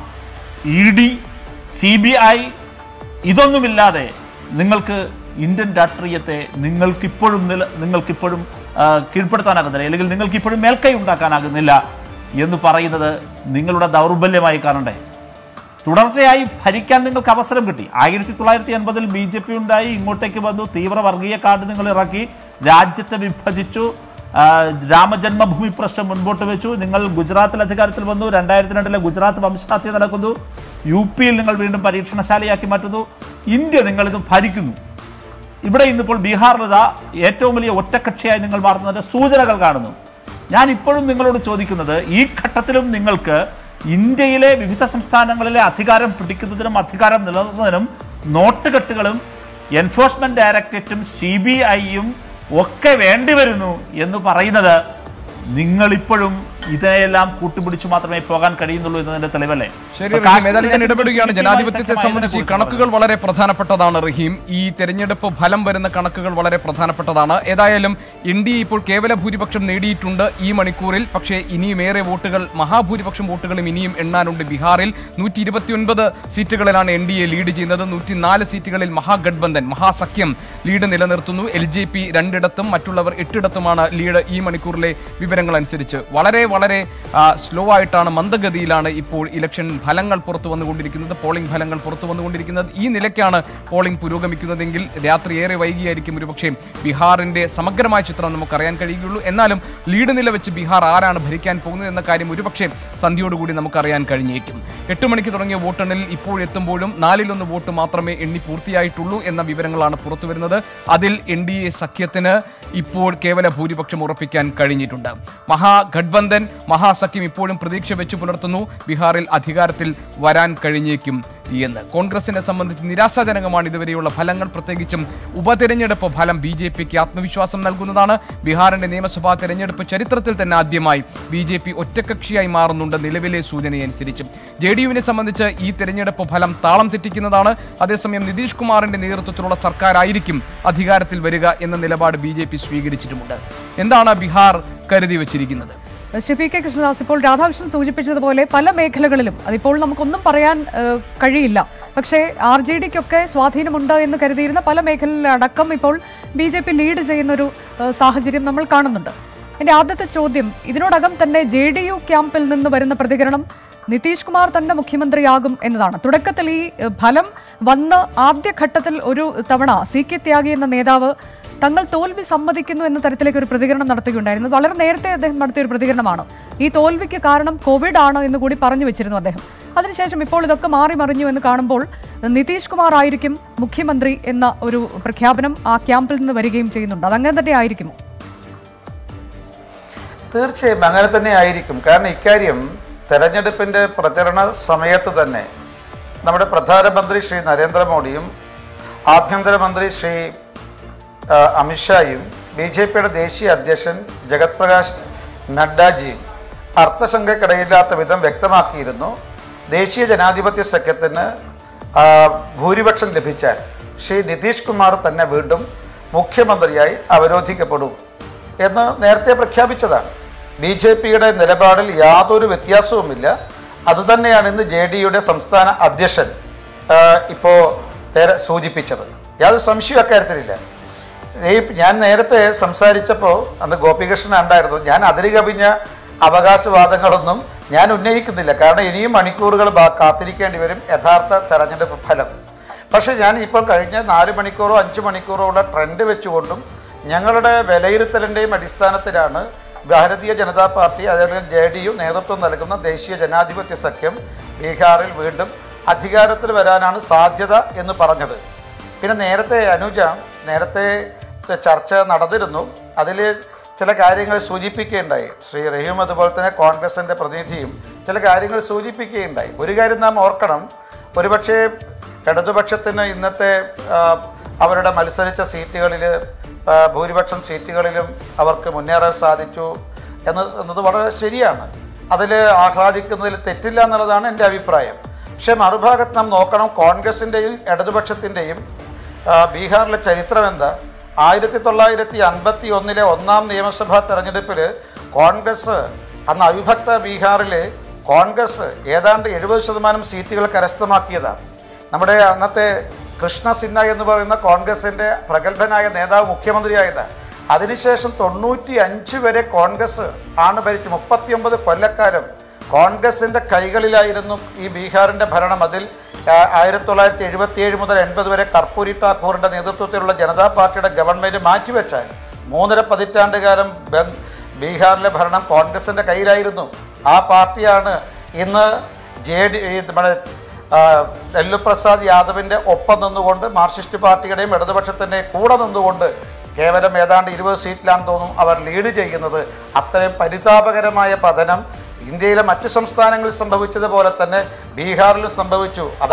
E D C B I ഇതൊന്നുമില്ലാതെ നിങ്ങൾക്ക് ഇന്ത്യൻ രാഷ്ട്രീയത്തെ നിങ്ങൾക്കിപ്പോഴും നില നിങ്ങൾക്കിപ്പോഴും ആ, കീഴ്പ്പെടുത്താനാകുന്നില്ല അല്ലെങ്കിൽ നിങ്ങൾക്കിപ്പോഴും മേൽക്കൈ ഉണ്ടാക്കാനാകുന്നില്ല എന്ന് പറയുന്നത് നിങ്ങളുടെ ദൗർബല്യമായി കാണണ്ടേ തുടർച്ചയായി ഭരിക്കാൻ നിങ്ങൾക്ക് അവസരം കിട്ടി ആയിരത്തി തൊള്ളായിരത്തി എൺപതിൽ ബി ജെ പി ഉണ്ടായി ഇങ്ങോട്ടേക്ക് വന്നു തീവ്ര വർഗീയ കാർഡ് നിങ്ങൾ ഇറക്കി രാജ്യത്തെ വിഭജിച്ചു ആ, രാമജന്മഭൂമി പ്രശ്നം മുൻപോട്ട് വെച്ചു നിങ്ങൾ ഗുജറാത്തിൽ അധികാരത്തിൽ വന്നു രണ്ടായിരത്തി രണ്ടിലെ ഗുജറാത്ത് വംശഹത്യ നടക്കുന്നു യു പിയിൽ നിങ്ങൾ വീണ്ടും പരീക്ഷണശാലയാക്കി മാറ്റുന്നു ഇന്ത്യ നിങ്ങളിത് ഭരിക്കുന്നു ഇവിടെ ഇന്നിപ്പോൾ ബീഹാറിൽ ഇതാ ഏറ്റവും വലിയ ഒറ്റക്കക്ഷിയായി നിങ്ങൾ മാറുന്നതിന്റെ സൂചനകൾ കാണുന്നു ഞാൻ ഇപ്പോഴും നിങ്ങളോട് ചോദിക്കുന്നത് ഈ ഘട്ടത്തിലും നിങ്ങൾക്ക് ഇന്ത്യയിലെ വിവിധ സംസ്ഥാനങ്ങളിലെ അധികാരം പിടിക്കുന്നതിനും അധികാരം നിലനിർത്തുന്നതിനും നോട്ടുകെട്ടുകളും എൻഫോഴ്സ്മെന്റ് ഡയറക്ടറേറ്റും സി ബി ഐയും ഒക്കെ വേണ്ടിവരുന്നു എന്ന് പറയുന്നത് നിങ്ങളിപ്പോഴും ഇതിനെയെല്ലാം കൂട്ടുപിടിച്ചു മാത്രമേ പോകാൻ കഴിയുന്നുള്ളൂ എന്നതിന്റെ തെളിവല്ലേ ശരി ഇപ്പൊ റഹീം ഏതായാലും ഞാൻ കാശ്മീരിലെ ഇടപെടുകയാണ് കൃത്യമായ ജനാധിപത്യത്തെ ശക്തമായ സംബന്ധിച്ച് ഈ ഇതിനെക്കുറിച്ച് കണക്കുകൾ വളരെ പ്രധാനപ്പെട്ടതാണ് റഹീം ഈ തെരഞ്ഞെടുപ്പ് ഫലം വരുന്ന കണക്കുകൾ വളരെ പ്രധാനപ്പെട്ടതാണ് ഏതായാലും എൻ ഡി എ ഇപ്പോൾ കേവല ഭൂരിപക്ഷം നേടിയിട്ടുണ്ട് ഈ മണിക്കൂറിൽ പക്ഷേ ഇനിയും ഏറെ വോട്ടുകൾ മഹാഭൂരിപക്ഷം വോട്ടുകളും ഇനിയും എണ്ണാനുണ്ട് ബീഹാറിൽ നൂറ്റി ഇരുപത്തിയൊൻപത് സീറ്റുകളിലാണ് എൻ ഡി എ ലീഡ് ചെയ്യുന്നത് നൂറ്റിനാല് സീറ്റുകളിൽ മഹാഗഡ്ബന്ധൻ മഹാസഖ്യം ലീഡ് നിലനിർത്തുന്നു എൽ ജെ പി രണ്ടിടത്തും മറ്റുള്ളവർ എട്ടിടത്തുമാണ് ലീഡ് ഈ മണിക്കൂറിലെ വിവരങ്ങൾ അനുസരിച്ച് വളരെ വളരെ സ്ലോ ആയിട്ടാണ് മന്ദഗതിയിലാണ് ഇപ്പോൾ ഇലക്ഷൻ ഫലങ്ങൾ പുറത്തു വന്നുകൊണ്ടിരിക്കുന്നത് പോളിംഗ് ഫലങ്ങൾ പുറത്തു വന്നുകൊണ്ടിരിക്കുന്നത് ഈ നിലയ്ക്കാണ് പോളിംഗ് പുരോഗമിക്കുന്നതെങ്കിൽ രാത്രി ഏറെ വൈകിയായിരിക്കും ഒരുപക്ഷെ ബീഹാറിന്റെ സമഗ്രമായ ചിത്രം നമുക്കറിയാൻ കഴിയുകയുള്ളൂ എന്നാലും ലീഡ് നില വെച്ച് ബീഹാർ ആരാണ് ഭരിക്കാൻ പോകുന്നത് എന്ന കാര്യം ഒരുപക്ഷെ സന്ധ്യയോടുകൂടി നമുക്കറിയാൻ കഴിഞ്ഞേക്കും എട്ട് മണിക്ക് തുടങ്ങിയ വോട്ടെണ്ണലിൽ ഇപ്പോഴെത്തുമ്പോഴും നാലിലൊന്ന് വോട്ട് മാത്രമേ എണ്ണി പൂർത്തിയായിട്ടുള്ളൂ എന്ന വിവരങ്ങളാണ് പുറത്തു വരുന്നത് അതിൽ എൻ ഡി എ സഖ്യത്തിന് ഇപ്പോൾ കേവല ഭൂരിപക്ഷം ഉറപ്പിക്കാൻ കഴിഞ്ഞിട്ടുണ്ട് മഹാഗഡ്ബന്ധൻ മഹാസഖ്യം ഇപ്പോഴും പ്രതീക്ഷ വെച്ച് പുലർത്തുന്നു ബീഹാറിൽ അധികാരത്തിൽ വരാൻ കഴിഞ്ഞേക്കും എന്ന് കോൺഗ്രസിനെ സംബന്ധിച്ച് നിരാശാജനകമാണ് ഇതുവരെയുള്ള ഫലങ്ങൾ പ്രത്യേകിച്ചും ഉപതെരഞ്ഞെടുപ്പ് ഫലം ബി ജെ പിക്ക് ആത്മവിശ്വാസം നൽകുന്നതാണ് ബീഹാറിന്റെ നിയമസഭാ തെരഞ്ഞെടുപ്പ് ചരിത്രത്തിൽ തന്നെ ആദ്യമായി ബി ജെ പി ഒറ്റകക്ഷിയായി മാറുന്നുണ്ട് നിലവിലെ സൂചനയനുസരിച്ചും ജെ ഡി യുവിനെ സംബന്ധിച്ച് ഈ തെരഞ്ഞെടുപ്പ് ഫലം താളം തെറ്റിക്കുന്നതാണ് അതേസമയം നിതീഷ് കുമാറിന്റെ നേതൃത്വത്തിലുള്ള സർക്കാരായിരിക്കും അധികാരത്തിൽ വരിക എന്ന നിലപാട് ബി ജെ പി സ്വീകരിച്ചിട്ടുമുണ്ട് എന്താണ് ബീഹാർ കരുതി വച്ചിരിക്കുന്നത് ശ്രീ പി കെ കൃഷ്ണദാസ് ഇപ്പോൾ രാധാകൃഷ്ണൻ സൂചിപ്പിച്ചതുപോലെ പല മേഖലകളിലും അതിപ്പോൾ നമുക്കൊന്നും പറയാൻ ഏഹ്, കഴിയില്ല പക്ഷേ ആർ ജെ ഡിക്കൊക്കെ സ്വാധീനമുണ്ട് എന്ന് കരുതിയിരുന്ന പല മേഖലയിലടക്കം ഇപ്പോൾ ബി ജെ പി ലീഡ് ചെയ്യുന്നൊരു ഏഹ്, സാഹചര്യം നമ്മൾ കാണുന്നുണ്ട് എൻ്റെ ആദ്യത്തെ ചോദ്യം ഇതിനോടകം തന്നെ ജെ ഡി യു ക്യാമ്പിൽ നിന്ന് വരുന്ന പ്രതികരണം നിതീഷ് കുമാർ തന്നെ മുഖ്യമന്ത്രിയാകും എന്നതാണ് തുടക്കത്തിൽ ഈ ഏഹ്, ഫലം വന്ന് ആദ്യഘട്ടത്തിൽ ഒരു തവണ സി കെ ത്യാഗി എന്ന നേതാവ് തങ്ങൾ തോൽവി സമ്മതിക്കുന്നു എന്ന തരത്തിലേക്ക് ഒരു പ്രതികരണം നടത്തുകയുണ്ടായിരുന്നു വളരെ നേരത്തെ അദ്ദേഹം നടത്തിയ ഒരു പ്രതികരണമാണ് ഈ തോൽവിക്ക് കാരണം കോവിഡ് ആണ് എന്ന് കൂടി പറഞ്ഞു വെച്ചിരുന്നു അദ്ദേഹം അതിനുശേഷം ഇപ്പോൾ ഇതൊക്കെ മാറി മറിഞ്ഞു എന്ന് കാണുമ്പോൾ നിതീഷ് കുമാർ ആയിരിക്കും മുഖ്യമന്ത്രി എന്ന ഒരു പ്രഖ്യാപനം ആ ക്യാമ്പിൽ നിന്ന് വരികയും ചെയ്യുന്നുണ്ട് അതങ്ങനെ തന്നെ ആയിരിക്കുമോ തീർച്ചയായും അങ്ങനെ തന്നെ ആയിരിക്കും കാരണം ഇക്കാര്യം തെരഞ്ഞെടുപ്പിൻ്റെ പ്രചരണ സമയത്ത് തന്നെ നമ്മുടെ പ്രധാനമന്ത്രി ശ്രീ നരേന്ദ്രമോദിയും ആഭ്യന്തരമന്ത്രി ശ്രീ ആ, അമിത്ഷായും ബി ജെ പിയുടെ ദേശീയ അധ്യക്ഷൻ ജഗത് പ്രകാശ് നഡ്ഡാജിയും അർത്ഥശങ്കക്കിടയില്ലാത്ത വിധം വ്യക്തമാക്കിയിരുന്നു ദേശീയ ജനാധിപത്യ സഖ്യത്തിന് ആ, ഭൂരിപക്ഷം ലഭിച്ചാൽ ശ്രീ നിതീഷ് കുമാർ തന്നെ വീണ്ടും മുഖ്യമന്ത്രിയായി അവരോധിക്കപ്പെടും എന്ന് നേരത്തെ പ്രഖ്യാപിച്ചതാണ് ബി ജെ പിയുടെ നിലപാടിൽ യാതൊരു വ്യത്യാസവുമില്ല അതുതന്നെയാണ് ഇന്ന് ജെ ഡി യുടെ സംസ്ഥാന അധ്യക്ഷൻ ഇപ്പോൾ സൂചിപ്പിച്ചത് യാതൊരു സംശയവും അക്കാര്യത്തിലില്ല ഈ ഞാൻ നേരത്തെ സംസാരിച്ചപ്പോൾ അന്ന് ഗോപികൃഷ്ണൻ ഉണ്ടായിരുന്നു ഞാൻ അതിര് കവിഞ്ഞ അവകാശവാദങ്ങളൊന്നും ഞാൻ ഉന്നയിക്കുന്നില്ല കാരണം ഇനിയും മണിക്കൂറുകൾ ബാ- കാത്തിരിക്കേണ്ടി വരും യഥാർത്ഥ തെരഞ്ഞെടുപ്പ് ഫലം പക്ഷേ ഞാൻ ഇപ്പോൾ കഴിഞ്ഞ നാല് മണിക്കൂറോ അഞ്ച് മണിക്കൂറോ ഉള്ള ട്രെൻഡ് വെച്ചുകൊണ്ടും ഞങ്ങളുടെ വിലയിരുത്തലിൻ്റെയും അടിസ്ഥാനത്തിലാണ് ഭാരതീയ ജനതാ പാർട്ടി അതേപോലെ ജെ ഡി യു നേതൃത്വം നൽകുന്ന ദേശീയ ജനാധിപത്യ സഖ്യം ബീഹാറിൽ വീണ്ടും അധികാരത്തിൽ വരാനാണ് സാധ്യത എന്ന് പറഞ്ഞത് പിന്നെ നേരത്തെ അനുജ നേരത്തെ ചർച്ച നടന്നിരുന്നു അതിൽ ചില കാര്യങ്ങൾ സൂചിപ്പിക്കുകയുണ്ടായി ശ്രീ റഹീം അതുപോലെ തന്നെ കോൺഗ്രസിൻ്റെ പ്രതിനിധിയും ചില കാര്യങ്ങൾ സൂചിപ്പിക്കുകയുണ്ടായി ഒരു കാര്യം നാം ഓർക്കണം ഒരുപക്ഷെ ഇടതുപക്ഷത്തിന് ഇന്നത്തെ ആ, അവരുടെ മത്സരിച്ച സീറ്റുകളിൽ ആ, ഭൂരിപക്ഷം സീറ്റുകളിലും അവർക്ക് മുന്നേറാൻ സാധിച്ചു എന്ന് എന്നത് വളരെ ശരിയാണ് അതിൽ ആഹ്ലാദിക്കുന്നതിൽ തെറ്റില്ല എന്നുള്ളതാണ് എൻ്റെ അഭിപ്രായം പക്ഷേ മറുഭാഗത്ത് നാം നോക്കണം കോൺഗ്രസിൻ്റെയും ഇടതുപക്ഷത്തിൻ്റെയും ആ, ബീഹാറിലെ ചരിത്രം എന്താ ആയിരത്തി തൊള്ളായിരത്തി അൻപത്തി ഒന്നിലെ ഒന്നാം നിയമസഭാ തെരഞ്ഞെടുപ്പിൽ കോൺഗ്രസ് അന്ന് അവിഭക്ത ബീഹാറിൽ കോൺഗ്രസ് ഏതാണ്ട് എഴുപത് ശതമാനം സീറ്റുകൾ കരസ്ഥമാക്കിയതാണ് നമ്മുടെ അന്നത്തെ കൃഷ്ണ സിൻഹ എന്ന് പറയുന്ന കോൺഗ്രസിൻ്റെ പ്രഗത്ഭനായ നേതാവ് മുഖ്യമന്ത്രിയായതാണ് അതിനുശേഷം തൊണ്ണൂറ്റി അഞ്ച് വരെ കോൺഗ്രസ് ആണ് ഭരിച്ച് മുപ്പത്തിയൊമ്പത് കൊല്ലക്കാലം കോൺഗ്രസിൻ്റെ കൈകളിലായിരുന്നു ഈ ബീഹാറിൻ്റെ ഭരണം അതിൽ ആ, ആയിരത്തി തൊള്ളായിരത്തി എഴുപത്തിയേഴ് മുതൽ എൺപത് വരെ കർപ്പൂരി ഠാക്കൂറിൻ്റെ നേതൃത്വത്തിലുള്ള ജനതാ പാർട്ടിയുടെ ഗവൺമെൻറ് മാറ്റിവെച്ചാൽ മൂന്നര പതിറ്റാണ്ട് കാലം ബം- ബീഹാറിലെ ഭരണം കോൺഗ്രസിൻ്റെ കയ്യിലായിരുന്നു ആ പാർട്ടിയാണ് ഇന്ന് ജെ ഡി ഈ നമ്മുടെ ആ, ലല്ലു പ്രസാദ് യാദവിൻ്റെ ഒപ്പം നിന്നുകൊണ്ട് മാർക്സിസ്റ്റ് പാർട്ടിയുടെയും ഇടതുപക്ഷത്തിൻ്റെയും കൂടെ നിന്നുകൊണ്ട് കേവലം ഏതാണ്ട് ഇരുപത് സീറ്റിലാണെന്ന് തോന്നും അവർ ലീഡ് ചെയ്യുന്നത് അത്രയും പരിതാപകരമായ പതനം ഇന്ത്യയിലെ മറ്റ് സംസ്ഥാനങ്ങളിൽ സംഭവിച്ചതുപോലെ തന്നെ ബീഹാറിലും സംഭവിച്ചു അത്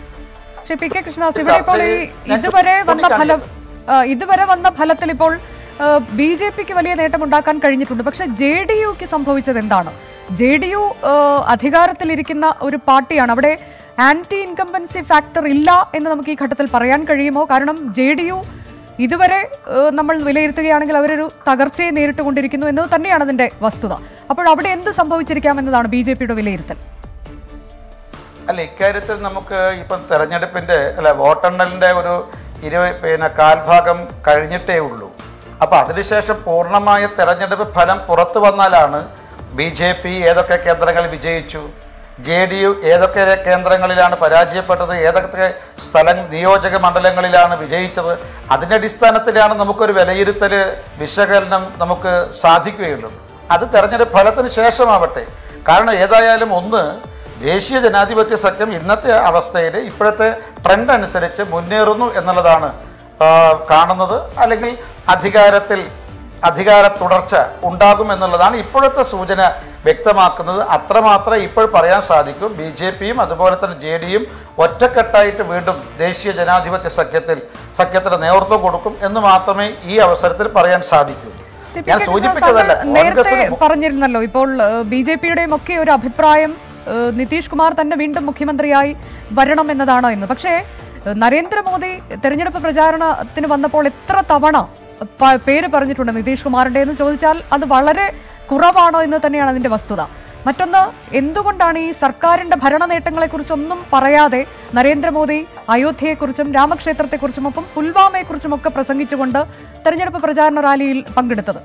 ശ്രീ പി കെ കൃഷ്ണദാസ് ഇവിടെ ഇപ്പോൾ ഈ ഇതുവരെ വന്ന ഫലം ആ, ഇതുവരെ വന്ന ഫലത്തിൽ ഇപ്പോൾ ബി ജെ പിക്ക് വലിയ നേട്ടമുണ്ടാക്കാൻ കഴിഞ്ഞിട്ടുണ്ട് പക്ഷെ ജെ ഡി യുക്ക് സംഭവിച്ചത് എന്താണ് ജെ ഡി യു അധികാരത്തിലിരിക്കുന്ന ഒരു പാർട്ടിയാണ് അവിടെ ആന്റി ഇൻകംബൻസി ഫാക്ടർ ഇല്ല എന്ന് നമുക്ക് ഈ ഘട്ടത്തിൽ പറയാൻ കഴിയുമോ കാരണം ജെ ഡി യു ഇതുവരെ ഏഹ്, നമ്മൾ വിലയിരുത്തുകയാണെങ്കിൽ അവരൊരു തകർച്ചയെ നേരിട്ടുകൊണ്ടിരിക്കുന്നു എന്നത് തന്നെയാണ് അതിന്റെ വസ്തുത അപ്പോൾ അവിടെ എന്ത് സംഭവിച്ചിരിക്കാമെന്നതാണ് ബി ജെ പിയുടെ വിലയിരുത്തൽ അല്ല ഇക്കാര്യത്തിൽ നമുക്ക് ഇപ്പം തെരഞ്ഞെടുപ്പിന്റെ അല്ല വോട്ടെണ്ണലിന്റെ ഒരു ഇരു പിന്നെ കാൽഭാഗം കഴിഞ്ഞിട്ടേ ഉള്ളൂ അപ്പൊ അതിനുശേഷം പൂർണ്ണമായ തെരഞ്ഞെടുപ്പ് ഫലം പുറത്തു വന്നാലാണ് ബി ജെ പി ഏതൊക്കെ കേന്ദ്രങ്ങളിൽ വിജയിച്ചു ജെ ഡി യു ഏതൊക്കെ കേന്ദ്രങ്ങളിലാണ് പരാജയപ്പെട്ടത് ഏതൊക്കെ സ്ഥല നിയോജക മണ്ഡലങ്ങളിലാണ് വിജയിച്ചത് അതിൻ്റെ അടിസ്ഥാനത്തിലാണ് നമുക്കൊരു വിലയിരുത്തൽ വിശകലനം നമുക്ക് സാധിക്കുകയുള്ളൂ അത് തെരഞ്ഞെടുപ്പ് ഫലത്തിന് ശേഷമാവട്ടെ കാരണം ഏതായാലും ഒന്ന് ദേശീയ ജനാധിപത്യ സഖ്യം ഇന്നത്തെ അവസ്ഥയിൽ ഇപ്പോഴത്തെ ട്രെൻഡ് അനുസരിച്ച് മുന്നേറുന്നു എന്നുള്ളതാണ് ആ, കാണുന്നത് അല്ലെങ്കിൽ അധികാരത്തിൽ അധികാര തുടർച്ച ഉണ്ടാകും എന്നുള്ളതാണ് ഇപ്പോഴത്തെ സൂചന വ്യക്തമാക്കുന്നത് അത്രമാത്രം ഇപ്പോൾ പറയാൻ സാധിക്കും ബി ജെ പിയും അതുപോലെ തന്നെ ജെ ഡിയും ഒറ്റക്കെട്ടായിട്ട് വീണ്ടും ദേശീയ ജനാധിപത്യ സഖ്യത്തിൽ സഖ്യത്തിന് നേതൃത്വം കൊടുക്കും എന്ന് മാത്രമേ ഈ അവസരത്തിൽ പറയാൻ സാധിക്കൂ സി പി ഞാൻ കെ സൂചിപ്പിച്ചതല്ല കൃഷ്ണദാസ് നേരത്തെ കോൺഗ്രസിന് പറഞ്ഞിരുന്നല്ലോ ഇപ്പോൾ ബി ജെ പിയുടെയും ഒക്കെ ഒരു അഭിപ്രായം ഏഹ്, നിതീഷ് കുമാർ തന്നെ വീണ്ടും മുഖ്യമന്ത്രിയായി വരണം എന്നതാണ് എന്ന് പക്ഷേ ഏഹ്, നരേന്ദ്രമോദി തെരഞ്ഞെടുപ്പ് പ്രചാരണത്തിന് വന്നപ്പോൾ എത്ര തവണ പ- പേര് പറഞ്ഞിട്ടുണ്ട് നിതീഷ് കുമാറിന്റെ എന്ന് ചോദിച്ചാൽ അത് വളരെ കുറവാണോ എന്ന് തന്നെയാണ് അതിന്റെ വസ്തുത മറ്റൊന്ന് എന്തുകൊണ്ടാണ് ഈ സർക്കാരിന്റെ ഭരണ നേട്ടങ്ങളെക്കുറിച്ചൊന്നും പറയാതെ നരേന്ദ്രമോദി അയോധ്യയെക്കുറിച്ചും രാമക്ഷേത്രത്തെക്കുറിച്ചും ഒപ്പം പുൽവാമയെക്കുറിച്ചും ഒക്കെ പ്രസംഗിച്ചുകൊണ്ട് തെരഞ്ഞെടുപ്പ് പ്രചാരണ റാലിയിൽ പങ്കെടുത്തത്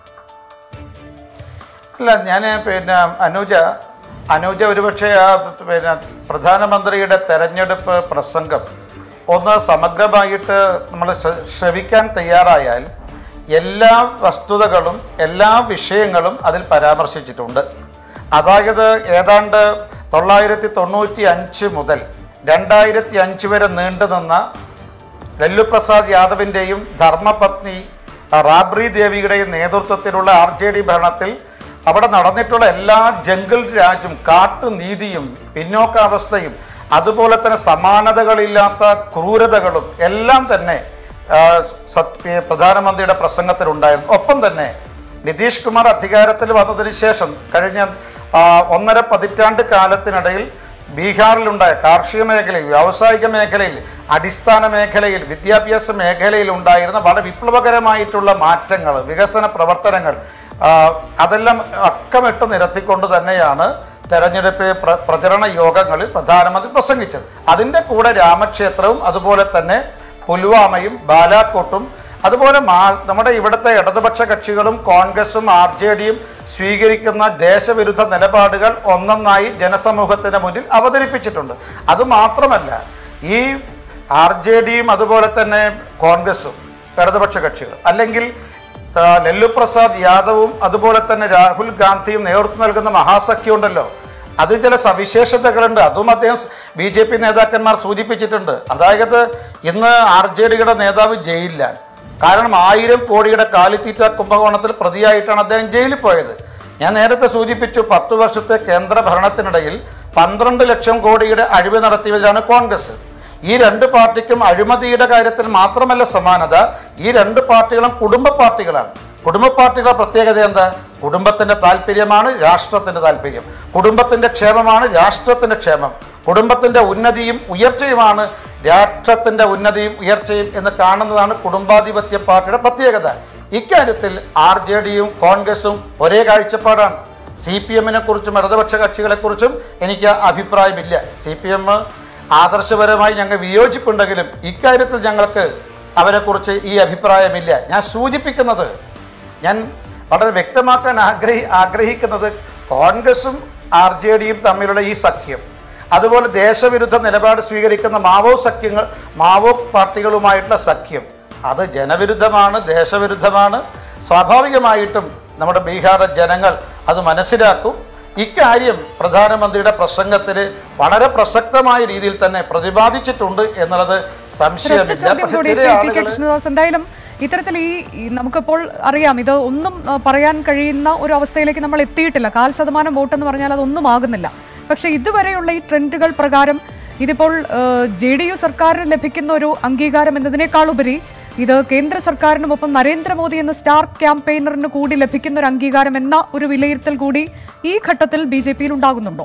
അല്ല ഞാൻ പിന്നെ അനുജ അനുജ ഒരുപക്ഷെ ആ പിന്നെ പ്രധാനമന്ത്രിയുടെ തെരഞ്ഞെടുപ്പ് പ്രസംഗം ഒന്ന് സമഗ്രമായിട്ട് നമ്മൾ ശ്ര- ശ്രവിക്കാൻ തയ്യാറായാൽ എല്ലാ വസ്തുതകളും എല്ലാ വിഷയങ്ങളും അതിൽ പരാമർശിച്ചിട്ടുണ്ട് അതായത് ഏതാണ്ട് തൊള്ളായിരത്തി തൊണ്ണൂറ്റി അഞ്ച് മുതൽ രണ്ടായിരത്തി അഞ്ച് വരെ നീണ്ടുനിന്ന ലല്ലു പ്രസാദ് യാദവിൻ്റെയും ധർമ്മപത്നി റാബ്രി ദേവിയുടെയും നേതൃത്വത്തിലുള്ള ആർ ജെ ഡി ഭരണത്തിൽ അവിടെ നടന്നിട്ടുള്ള എല്ലാ ജംഗിൾ രാജും കാട്ടുനീതിയും പിന്നോക്കാവസ്ഥയും അതുപോലെ തന്നെ സമാനതകളില്ലാത്ത ക്രൂരതകളും എല്ലാം തന്നെ ആ, സത്- പി- പ്രധാനമന്ത്രിയുടെ പ്രസംഗത്തിലുണ്ടായിരുന്നു ഒപ്പം തന്നെ നിതീഷ് കുമാർ അധികാരത്തിൽ വന്നതിന് ശേഷം കഴിഞ്ഞ ആ, ഒന്നര പതിറ്റാണ്ട് കാലത്തിനിടയിൽ ബീഹാറിലുണ്ടായ കാർഷിക മേഖലയിൽ വ്യാവസായിക മേഖലയിൽ അടിസ്ഥാന മേഖലയിൽ വിദ്യാഭ്യാസ മേഖലയിൽ ഉണ്ടായിരുന്ന വളരെ വിപ്ലവകരമായിട്ടുള്ള മാറ്റങ്ങൾ വികസന പ്രവർത്തനങ്ങൾ ആ, അതെല്ലാം അക്കമിട്ട് നിരത്തിക്കൊണ്ട് തന്നെയാണ് തെരഞ്ഞെടുപ്പ് പ്ര പ്രചരണ യോഗങ്ങളിൽ പ്രധാനമന്ത്രി പ്രസംഗിച്ചത് അതിൻ്റെ കൂടെ രാമക്ഷേത്രവും അതുപോലെ തന്നെ പുൽവാമയും ബാലാക്കോട്ടും അതുപോലെ മാ നമ്മുടെ ഇവിടുത്തെ ഇടതുപക്ഷ കക്ഷികളും കോൺഗ്രസും ആർ ജെ ഡിയും സ്വീകരിക്കുന്ന ദേശവിരുദ്ധ നിലപാടുകൾ ഒന്നൊന്നായി ജനസമൂഹത്തിന് മുന്നിൽ അവതരിപ്പിച്ചിട്ടുണ്ട് അതുമാത്രമല്ല ഈ ആർ ജെ ഡിയും അതുപോലെ തന്നെ കോൺഗ്രസും ഇടതുപക്ഷ കക്ഷികൾ അല്ലെങ്കിൽ ആ, ലല്ലു പ്രസാദ് യാദവും അതുപോലെ തന്നെ രാഹുൽ ഗാന്ധിയും നേതൃത്വം നൽകുന്ന മഹാസഖ്യം ഉണ്ടല്ലോ അത് ചില സവിശേഷതകളുണ്ട് അതും അദ്ദേഹം ബി ജെ പി നേതാക്കന്മാർ സൂചിപ്പിച്ചിട്ടുണ്ട് അതായത് ഇന്ന് ആർ ജെ ഡിയുടെ നേതാവ് ജയിലിലാണ് കാരണം ആയിരം കോടിയുടെ കാലിത്തീറ്റ കുംഭകോണത്തിൽ പ്രതിയായിട്ടാണ് അദ്ദേഹം ജയിലിൽ പോയത് ഞാൻ നേരത്തെ സൂചിപ്പിച്ചു പത്ത് വർഷത്തെ കേന്ദ്ര ഭരണത്തിനിടയിൽ പന്ത്രണ്ട് ലക്ഷം കോടിയുടെ അഴിമതി നടത്തിയവരാണ് കോൺഗ്രസ് ഈ രണ്ട് പാർട്ടിക്കും അഴിമതിയുടെ കാര്യത്തിൽ മാത്രമല്ല സമാനത ഈ രണ്ട് പാർട്ടികളും കുടുംബ പാർട്ടികളാണ് കുടുംബ പാർട്ടികളുടെ പ്രത്യേകത എന്താ കുടുംബത്തിന്റെ താല്പര്യമാണ് രാഷ്ട്രത്തിന്റെ താല്പര്യം കുടുംബത്തിന്റെ ക്ഷേമമാണ് രാഷ്ട്രത്തിന്റെ ക്ഷേമം കുടുംബത്തിന്റെ ഉന്നതിയും ഉയർച്ചയുമാണ് രാഷ്ട്രത്തിന്റെ ഉന്നതിയും ഉയർച്ചയും എന്ന് കാണുന്നതാണ് കുടുംബാധിപത്യ പാർട്ടിയുടെ പ്രത്യേകത ഇക്കാര്യത്തിൽ ആർ ജെ ഡിയും കോൺഗ്രസും ഒരേ കാഴ്ചപ്പാടാണ് സി പി എമ്മിനെ കുറിച്ചും ഇടതുപക്ഷ കക്ഷികളെക്കുറിച്ചും എനിക്ക് അഭിപ്രായമില്ല സി പി എം ആദർശപരമായി ഞങ്ങൾ വിയോജിപ്പുണ്ടെങ്കിലും ഇക്കാര്യത്തിൽ ഞങ്ങൾക്ക് അവരെക്കുറിച്ച് ഈ അഭിപ്രായമില്ല ഞാൻ സൂചിപ്പിക്കുന്നത് ഞാൻ വളരെ വ്യക്തമാക്കാൻ ആഗ്രഹി ആഗ്രഹിക്കുന്നത് കോൺഗ്രസും ആർ ജെ ഡിയും തമ്മിലുള്ള ഈ സഖ്യം അതുപോലെ ദേശവിരുദ്ധ നിലപാട് സ്വീകരിക്കുന്ന മാവോ സഖ്യങ്ങൾ മാവോ പാർട്ടികളുമായിട്ടുള്ള സഖ്യം അത് ജനവിരുദ്ധമാണ് ദേശവിരുദ്ധമാണ് സ്വാഭാവികമായിട്ടും നമ്മുടെ ബീഹാറിലെ ജനങ്ങൾ അത് മനസ്സിലാക്കും ഇക്കാര്യം പ്രധാനമന്ത്രിയുടെ പ്രസംഗത്തിൽ വളരെ പ്രസക്തമായ രീതിയിൽ തന്നെ പ്രതിപാദിച്ചിട്ടുണ്ട് എന്നുള്ളത് ഒരൊറ്റ സംശയമില്ല ചോദ്യം പക്ഷെ കൂടി ചില ശ്രീ പി. കെ. ആളുകൾ കൃഷ്ണദാസ് എന്തായാലും ഇത്തരത്തിൽ ഈ ഈ നമുക്കിപ്പോൾ അറിയാം ഇത് ഒന്നും ആ, പറയാൻ കഴിയുന്ന ഒരു അവസ്ഥയിലേക്ക് നമ്മൾ എത്തിയിട്ടില്ല കാൽ ശതമാനം വോട്ട് എന്ന് പറഞ്ഞാൽ അതൊന്നും ആകുന്നില്ല പക്ഷേ ഇതുവരെയുള്ള ഈ ട്രെൻഡുകൾ പ്രകാരം ഇതിപ്പോൾ ജെ ഡി യു സർക്കാരിന് ലഭിക്കുന്ന ഒരു അംഗീകാരം എന്നതിനേക്കാളുപരി ഇത് കേന്ദ്ര സർക്കാരിനുമൊപ്പം നരേന്ദ്രമോദി എന്ന സ്റ്റാർ ക്യാമ്പയിനറിന് കൂടി ലഭിക്കുന്ന ഒരു അംഗീകാരം എന്ന ഒരു വിലയിരുത്തൽ കൂടി ഈ ഘട്ടത്തിൽ ബി ജെ പിയിൽ ഉണ്ടാകുന്നുണ്ടോ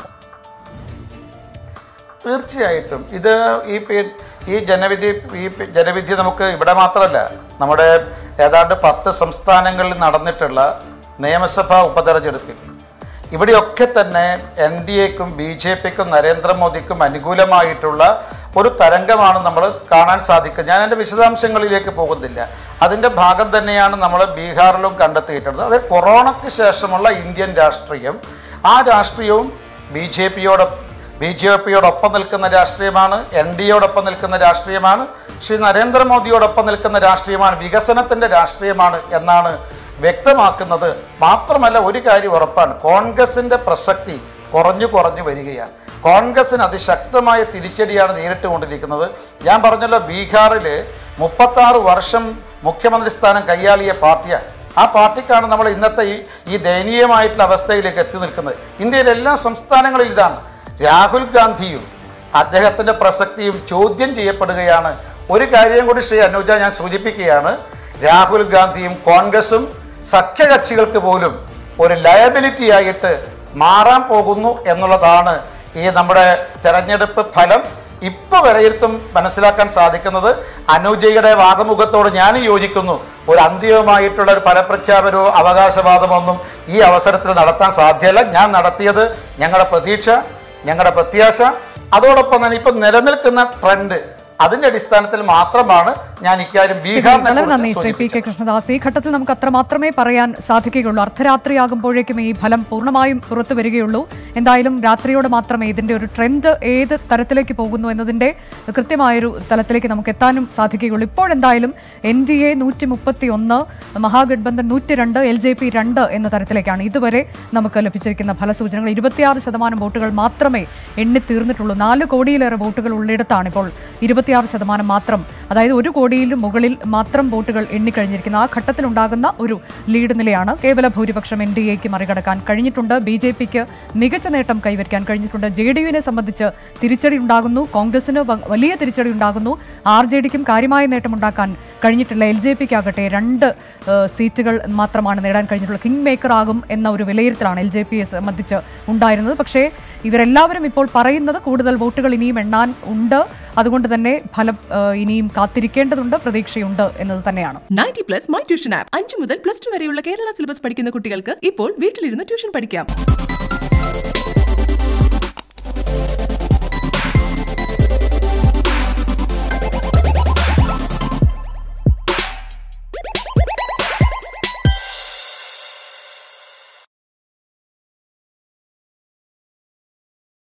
തീർച്ചയായിട്ടും ഇത് ഈ പി- ഈ ജനവിധി ഈ പി- ജനവിധി നമുക്ക് ഇവിടെ മാത്രമല്ല നമ്മുടെ ഏതാണ്ട് പത്ത് സംസ്ഥാനങ്ങളിൽ നടന്നിട്ടുള്ള നിയമസഭാ ഉപതെരഞ്ഞെടുപ്പിൽ ഇവിടെയൊക്കെ തന്നെ എൻ ഡി എക്കും ബി ജെ പിക്കും നരേന്ദ്രമോദിക്കും അനുകൂലമായിട്ടുള്ള ഒരു തരംഗമാണ് നമ്മൾ കാണാൻ സാധിക്കുക ഞാൻ എൻ്റെ വിശദാംശങ്ങളിലേക്ക് പോകുന്നില്ല അതിൻ്റെ ഭാഗം തന്നെയാണ് നമ്മൾ ബീഹാറിലും കണ്ടെത്തിയിട്ടുള്ളത് അത് കൊറോണയ്ക്ക് ശേഷമുള്ള ഇന്ത്യൻ രാഷ്ട്രീയം ആ രാഷ്ട്രീയവും ബി ജെ പിയോട് ബി ജെ പിയോടൊപ്പം നിൽക്കുന്ന രാഷ്ട്രീയമാണ് എൻ ഡി എയോടൊപ്പം നിൽക്കുന്ന രാഷ്ട്രീയമാണ് ശ്രീ നരേന്ദ്രമോദിയോടൊപ്പം നിൽക്കുന്ന രാഷ്ട്രീയമാണ് വികസനത്തിൻ്റെ രാഷ്ട്രീയമാണ് എന്നാണ് വ്യക്തമാക്കുന്നത് മാത്രമല്ല ഒരു കാര്യം ഉറപ്പാണ് കോൺഗ്രസിൻ്റെ പ്രസക്തി കുറഞ്ഞു കുറഞ്ഞു വരികയാണ് കോൺഗ്രസിന് അതിശക്തമായ തിരിച്ചടിയാണ് നേരിട്ടുകൊണ്ടിരിക്കുന്നത് ഞാൻ പറഞ്ഞല്ലോ ബീഹാറിൽ മുപ്പത്താറ് വർഷം മുഖ്യമന്ത്രി സ്ഥാനം കൈയാളിയ പാർട്ടിയാണ് ആ പാർട്ടിക്കാണ് നമ്മൾ ഇന്നത്തെ ഈ ഈ ദയനീയമായിട്ടുള്ള അവസ്ഥയിലേക്ക് എത്തി നിൽക്കുന്നത് ഇന്ത്യയിലെ എല്ലാ സംസ്ഥാനങ്ങളിലും ഇതാണ് രാഹുൽ ഗാന്ധിയും അദ്ദേഹത്തിൻ്റെ പ്രസക്തിയും ചോദ്യം ചെയ്യപ്പെടുകയാണ് ഒരു കാര്യം കൂടി ശ്രീ അനുജ ഞാൻ സൂചിപ്പിക്കുകയാണ് രാഹുൽ ഗാന്ധിയും കോൺഗ്രസും സഖ്യകക്ഷികൾക്ക് പോലും ഒരു ലയബിലിറ്റി ആയിട്ട് മാറാൻ പോകുന്നു എന്നുള്ളതാണ് ഈ നമ്മുടെ തെരഞ്ഞെടുപ്പ് ഫലം ഇപ്പൊ വിലയിരുത്തും മനസ്സിലാക്കാൻ സാധിക്കുന്നത് അനുജയുടെ വാദമുഖത്തോട് ഞാൻ യോജിക്കുന്നു ഒരു അന്തിമമായിട്ടുള്ള ഒരു ഫലപ്രഖ്യാപനമോ അവകാശവാദമൊന്നും ഈ അവസരത്തിൽ നടത്താൻ സാധ്യമല്ല ഞാൻ നടത്തിയത് ഞങ്ങളുടെ പ്രതീക്ഷ ഞങ്ങളുടെ പ്രത്യാശ അതോടൊപ്പം തന്നെ ഇപ്പൊ നിലനിൽക്കുന്ന ട്രെൻഡ് അതിന്റെ അടിസ്ഥാനത്തിൽ മാത്രമാണ് ഞാൻ ഇക്കാര്യം ബീഹാറിനെ വളരെ നന്ദി കുറിച്ച് ശ്രീ പി സൂചിപ്പിച്ചത്. കെ കൃഷ്ണദാസ് ഈ ഘട്ടത്തിൽ നമുക്ക് അത്ര മാത്രമേ പറയാൻ സാധിക്കുകയുള്ളൂ അർദ്ധരാത്രിയാകുമ്പോഴേക്കും ഈ ഫലം പൂർണ്ണമായും പുറത്തു വരികയുള്ളൂ എന്തായാലും രാത്രിയോടെ മാത്രമേ ഇതിന്റെ ഒരു ട്രെൻഡ് ഏത് തരത്തിലേക്ക് പോകുന്നു എന്നതിന്റെ കൃത്യമായൊരു തലത്തിലേക്ക് നമുക്ക് എത്താനും സാധിക്കുകയുള്ളൂ ഇപ്പോഴെന്തായാലും എൻ ഡി എ നൂറ്റി മുപ്പത്തി ഒന്ന് മഹാഗഡ്ബന്ധൻ നൂറ്റി രണ്ട് എൽ ജെ പി രണ്ട് എന്ന തരത്തിലേക്കാണ് ഇതുവരെ നമുക്ക് ലഭിച്ചിരിക്കുന്ന ഫലസൂചനകൾ ഇരുപത്തിയാറ് ശതമാനം വോട്ടുകൾ മാത്രമേ എണ്ണി തീർന്നിട്ടുള്ളൂ നാല് കോടിയിലേറെ വോട്ടുകൾ ഉള്ളിടത്താണ് ഇപ്പോൾ ഇരുപത്തിയാറ് ശതമാനം മാത്രം അതായത് ഒരു കോടിയിലും മുകളിൽ മാത്രം വോട്ടുകൾ എണ്ണിക്കഴിഞ്ഞിരിക്കുന്ന ആ ഘട്ടത്തിലുണ്ടാകുന്ന ഒരു ലീഡ് നിലയാണ് കേവല ഭൂരിപക്ഷം എൻ ഡി എക്ക് മറികടക്കാൻ കഴിഞ്ഞിട്ടുണ്ട് ബി ജെ പിക്ക് മികച്ച നേട്ടം കൈവരിക്കാൻ കഴിഞ്ഞിട്ടുണ്ട് ജെ ഡി യുവിനെ സംബന്ധിച്ച് തിരിച്ചടി ഉണ്ടാകുന്നു കോൺഗ്രസിന് വ- വലിയ തിരിച്ചടി ഉണ്ടാകുന്നു ആർ ജെ ഡിക്കും കാര്യമായ നേട്ടമുണ്ടാക്കാൻ കഴിഞ്ഞിട്ടില്ല എൽ ജെ പിക്ക് ആകട്ടെ രണ്ട് ഏഹ്, സീറ്റുകൾ മാത്രമാണ് നേടാൻ കഴിഞ്ഞിട്ടുള്ളത് കിങ് മേക്കർ ആകും എന്ന ഒരു വിലയിരുത്തലാണ് എൽ ജെ പിയെ സംബന്ധിച്ച് ഉണ്ടായിരുന്നത് പക്ഷേ ഇവരെല്ലാവരും ഇപ്പോൾ പറയുന്നത് കൂടുതൽ വോട്ടുകൾ ഇനിയും എണ്ണാൻ ഉണ്ട് അതുകൊണ്ട് തന്നെ ഫലം ഏഹ്, ഇനിയും കാത്തിരിക്കേണ്ടതുണ്ട് പ്രതീക്ഷയുണ്ട് എന്നത് തന്നെയാണ് ninety plus my tuition app അഞ്ചു മുതൽ പ്ലസ് ടു വരെയുള്ള കേരള സിലബസ് പഠിക്കുന്ന കുട്ടികൾക്ക് ഇപ്പോൾ വീട്ടിലിരുന്ന് ട്യൂഷൻ പഠിക്കാം